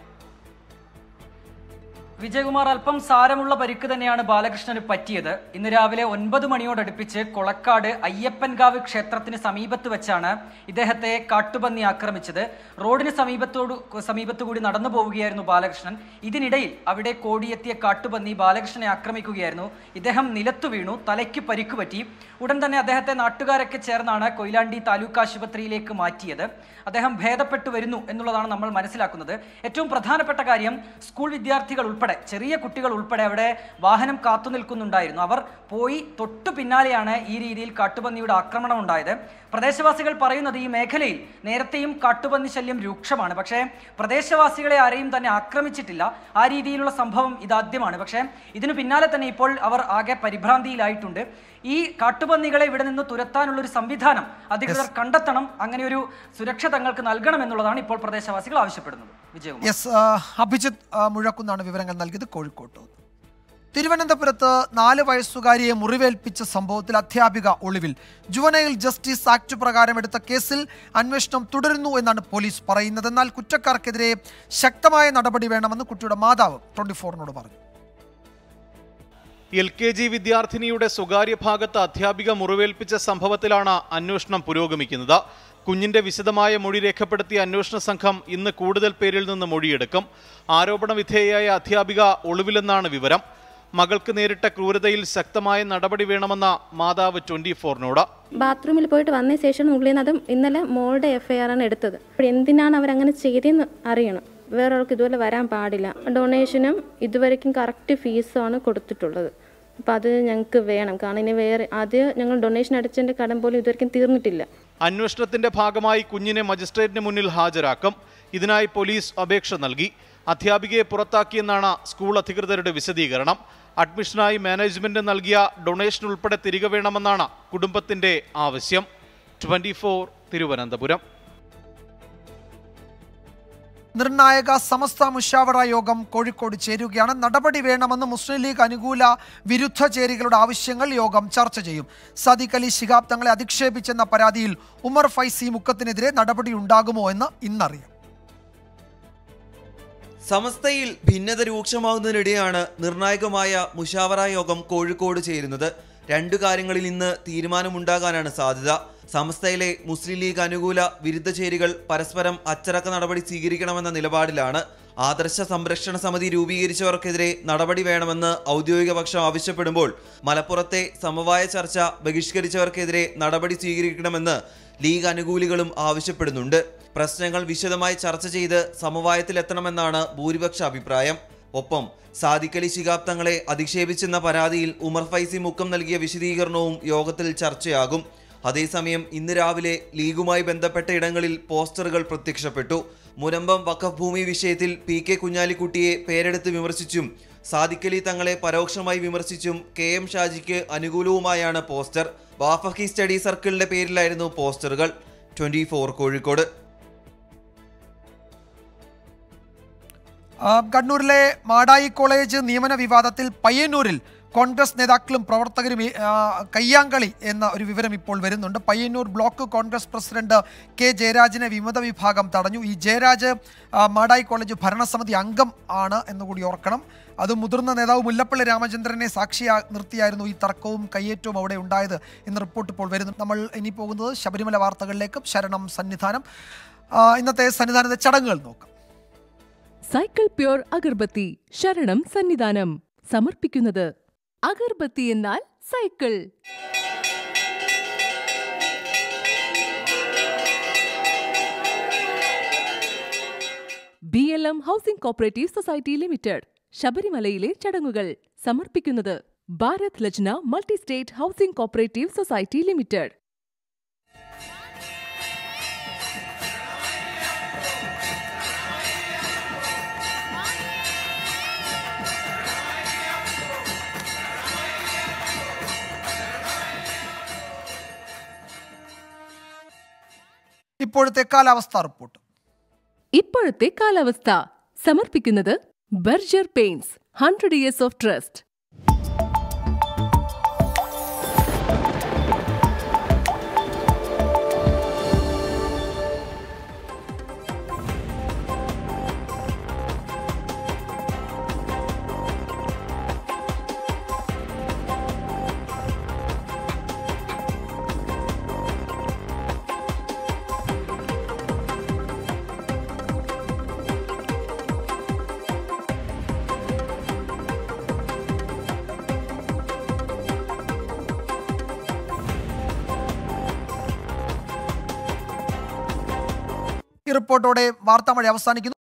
വിജയകുമാർ അല്പം സാരമുള്ള പരിക്ക് തന്നെയാണ് ബാലകൃഷ്ണന് പറ്റിയത് ഇന്ന് രാവിലെ ഒൻപത് മണിയോടടുപ്പിച്ച് കൊളക്കാട് അയ്യപ്പൻകാവ് ക്ഷേത്രത്തിന് സമീപത്ത് വെച്ചാണ് ഇദ്ദേഹത്തെ കാട്ടുപന്നി ആക്രമിച്ചത് റോഡിന് സമീപത്തോട് സമീപത്തു കൂടി നടന്നു പോവുകയായിരുന്നു ബാലകൃഷ്ണൻ ഇതിനിടയിൽ അവിടെ കോടിയെത്തിയ കാട്ടുപന്നി ബാലകൃഷ്ണനെ ആക്രമിക്കുകയായിരുന്നു ഇദ്ദേഹം നിലത്തു വീണു തലയ്ക്ക് പരിക്ക് പറ്റി ഉടൻ തന്നെ അദ്ദേഹത്തെ നാട്ടുകാരൊക്കെ ചേർന്നാണ് കൊയിലാണ്ടി താലൂക്ക് ആശുപത്രിയിലേക്ക് മാറ്റിയത് അദ്ദേഹം ഭേദപ്പെട്ടു വരുന്നു എന്നുള്ളതാണ് നമ്മൾ മനസ്സിലാക്കുന്നത് ഏറ്റവും പ്രധാനപ്പെട്ട കാര്യം സ്കൂൾ വിദ്യാർത്ഥികൾ ഉൾപ്പെടെ ചെറിയ കുട്ടികൾ ഉൾപ്പെടെ അവിടെ വാഹനം കാത്തു നിൽക്കുന്നുണ്ടായിരുന്നു അവർ പോയി തൊട്ടു പിന്നാലെയാണ് ഈ രീതിയിൽ കാട്ടുപന്നിയുടെ ആക്രമണം ഉണ്ടായത് പ്രദേശവാസികൾ പറയുന്നത് ഈ മേഖലയിൽ നേരത്തെയും കാട്ടുപന്നി ശല്യം രൂക്ഷമാണ് പക്ഷേ പ്രദേശവാസികളെ ആരെയും തന്നെ ആക്രമിച്ചിട്ടില്ല ആ രീതിയിലുള്ള സംഭവം ഇതാദ്യമാണ് പക്ഷേ ഇതിനു പിന്നാലെ തന്നെ ഇപ്പോൾ അവർ ആകെ പരിഭ്രാന്തിയിലായിട്ടുണ്ട് ഈ കാട്ടുപന്നികളെ ഇവിടെ നിന്ന് തുരത്താനുള്ള ഒരു സംവിധാനം അധികൃതർ കണ്ടെത്തണം അങ്ങനെ ഒരു സുരക്ഷ തങ്ങൾക്ക് നൽകണം എന്നുള്ളതാണ് ഇപ്പോൾ പ്രദേശവാസികൾ ആവശ്യപ്പെടുന്നത് വിജയകുമാർ യെസ് ആ, അഭിജിത്ത് ആ, മുഴക്കുന്നാണ് വിവരങ്ങൾ നൽകിയത് കോഴിക്കോട്ട് നിന്ന്. തിരുവനന്തപുരത്ത് നാല് വയസ്സുകാരിയെ മുറിവേൽപ്പിച്ച സംഭവത്തിൽ അധ്യാപിക ഒളിവിൽ ജുവനൈൽ ജസ്റ്റിസ് ആക്ട് പ്രകാരം എടുത്ത കേസിൽ അന്വേഷണം തുടരുന്നു എന്നാണ് പോലീസ് പറയുന്നത് എന്നാൽ കുറ്റക്കാർക്കെതിരെ ശക്തമായ നടപടി വേണമെന്ന് കുട്ടിയുടെ മാതാവ് ട്വന്റി ഫോറിനോട് പറഞ്ഞു എൽ കെ ജി വിദ്യാർത്ഥിനിയുടെ സ്വകാര്യ ഭാഗത്ത് അധ്യാപിക മുറിവേൽപ്പിച്ച സംഭവത്തിലാണ് അന്വേഷണം പുരോഗമിക്കുന്നത് കുഞ്ഞിന്റെ വിശദമായ മൊഴി രേഖപ്പെടുത്തിയ അന്വേഷണ സംഘം ഇന്ന് കൂടുതൽ പേരിൽ നിന്ന് മൊഴിയെടുക്കും ആരോപണ വിധേയയായ അധ്യാപിക ഒളിവിലെന്നാണ് വിവരം മകൾക്ക് നേരിട്ട ക്രൂരതയിൽ ശക്തമായ നടപടി വേണമെന്ന മാതാവ് ട്വന്റി ഫോറിനോട് ബാത്റൂമിൽ പോയിട്ട് വന്ന ശേഷം ഉള്ളിൽ നിന്ന് അതും ഇന്നലെ മോളുടെ എഫ് ഐ ആർ ആണ് എടുത്തത് അപ്പോൾ എന്തിനാണ് അവരങ്ങനെ ചെയ്തതെന്ന് അറിയണം വേറൊരാൾക്ക് ഇതുപോലെ വരാൻ പാടില്ല ഡൊണേഷനും ഇതുവരെയ്ക്കും കറക്റ്റ് ഫീസുമാണ് കൊടുത്തിട്ടുള്ളത് അപ്പോൾ അത് ഞങ്ങൾക്ക് വേണം കാരണം ഇനി വേറെ അത് ഞങ്ങൾ ഡൊണേഷൻ അടച്ചതിൻ്റെ കടം പോലും ഇതുവരെയ്ക്കും തീർന്നിട്ടില്ല അന്വേഷണത്തിന്റെ ഭാഗമായി കുഞ്ഞിനെ മജിസ്ട്രേറ്റിന് മുന്നിൽ ഹാജരാക്കും ഇതിനായി പോലീസ് അപേക്ഷ നൽകി അധ്യാപികയെ പുറത്താക്കിയെന്നാണ് സ്കൂൾ അധികൃതരുടെ വിശദീകരണം അഡ്മിഷനായി മാനേജ്മെന്റ് നൽകിയ ഡൊണേഷൻ ഉൾപ്പെടെ തിരികെ വേണമെന്നാണ് കുടുംബത്തിന്റെ ആവശ്യം ട്വന്റി തിരുവനന്തപുരം നിർണായക സമസ്ത മുഷാവറ യോഗം കോഴിക്കോട് ചേരുകയാണ് നടപടി വേണമെന്ന് മുസ്ലിം ലീഗ് അനുകൂല വിരുദ്ധ ചേരികളുടെ ആവശ്യങ്ങൾ യോഗം ചർച്ച ചെയ്യും സദിഖ് അലി ശിഹാബ് തങ്ങളെ അധിക്ഷേപിച്ചെന്ന പരാതിയിൽ ഉമർ ഫൈസി മുക്കത്തിനെതിരെ നടപടി ഉണ്ടാകുമോ എന്ന് ഇന്നറിയാം സമസ്തയിൽ ഭിന്നത രൂക്ഷമാകുന്നതിനിടെയാണ് നിർണായകമായ മുഷാവറ യോഗം കോഴിക്കോട് ചേരുന്നത് രണ്ടു കാര്യങ്ങളിൽ ഇന്ന് തീരുമാനമുണ്ടാകാനാണ് സാധ്യത സമസ്തയിലെ മുസ്ലിം ലീഗ് അനുകൂല വിരുദ്ധ ചേരികൾ പരസ്പരം അച്ചടക്ക നടപടി സ്വീകരിക്കണമെന്ന നിലപാടിലാണ് ആദർശ സംരക്ഷണ സമിതി രൂപീകരിച്ചവർക്കെതിരെ നടപടി വേണമെന്ന് ഔദ്യോഗിക പക്ഷം ആവശ്യപ്പെടുമ്പോൾ മലപ്പുറത്തെ സമവായ ചർച്ച ബഹിഷ്കരിച്ചവർക്കെതിരെ നടപടി സ്വീകരിക്കണമെന്ന് ലീഗ് അനുകൂലികളും ആവശ്യപ്പെടുന്നുണ്ട് പ്രശ്നങ്ങൾ വിശദമായി ചർച്ച ചെയ്ത് സമവായത്തിലെത്തണമെന്നാണ് ഭൂരിപക്ഷ അഭിപ്രായം ഒപ്പം സാദിഖലി ശിഹാബ് തങ്ങളെ അധിക്ഷേപിച്ചെന്ന പരാതിയിൽ ഉമർ ഫൈസി മുക്കം നൽകിയ വിശദീകരണവും യോഗത്തിൽ ചർച്ചയാകും അതേസമയം ഇന്ന് രാവിലെ ലീഗുമായി ബന്ധപ്പെട്ട ഇടങ്ങളിൽ പോസ്റ്ററുകൾ പ്രത്യക്ഷപ്പെട്ടു മുനമ്പം വഖഫ് ഭൂമി വിഷയത്തിൽ പി കെ കുഞ്ഞാലിക്കുട്ടിയെ പേരെടുത്ത് വിമർശിച്ചും സാദിഖലി തങ്ങളെ പരോക്ഷമായി വിമർശിച്ചും കെ എം ഷാജിക്ക് അനുകൂലവുമായാണ് പോസ്റ്റർ വാഫഹി സ്റ്റഡി സർക്കിളിന്റെ പേരിലായിരുന്നു പോസ്റ്ററുകൾ ട്വന്റി കോഴിക്കോട് ആ, കണ്ണൂരിലെ മാടായി കോളേജ് നിയമന വിവാദത്തിൽ പയ്യന്നൂരിൽ കോൺഗ്രസ് നേതാക്കളും പ്രവർത്തകരും ഈ, ആ, കയ്യാങ്കളി എന്ന ഒരു വിവരം ഇപ്പോൾ വരുന്നുണ്ട് Payyanur block Congress president K ജയരാജിനെ വിമത വിഭാഗം തടഞ്ഞു ഈ ജയരാജ് ആ, മാടായി കോളേജ് ഭരണസമിതി അംഗം ആണ് എന്നുകൂടി ഓർക്കണം അത് മുതിർന്ന നേതാവ് മുല്ലപ്പള്ളി രാമചന്ദ്രനെ സാക്ഷിയാ നിർത്തിയായിരുന്നു ഈ തർക്കവും കയ്യേറ്റവും അവിടെ ഉണ്ടായത് എന്ന റിപ്പോർട്ട് ഇപ്പോൾ വരുന്നു നമ്മൾ ഇനി പോകുന്നത് ശബരിമല വാർത്തകളിലേക്കും ശരണം സന്നിധാനം ആ, ഇന്നത്തെ സന്നിധാനത്തെ ചടങ്ങുകൾ നോക്കാം സൈക്കിൾ പ്യൂർ അഗർബത്തി ശരണം സന്നിധാനം സമർപ്പിക്കുന്നത് അഗർബത്തി എന്നാൽ cycle B L M housing cooperative society limited ശബരിമലയിലെ ചടങ്ങുകൾ സമർപ്പിക്കുന്നത് ഭാരത് ലജ്ന multi state housing cooperative society limited ഇപ്പോഴത്തെ കാലാവസ്ഥാ റിപ്പോർട്ട് ഇപ്പോഴത്തെ കാലാവസ്ഥ സമർപ്പിക്കുന്നത് Berger paints hundred years of trust ഈ റിപ്പോർട്ടോടെ വാർത്താമഴ അവസാനിക്കുന്നു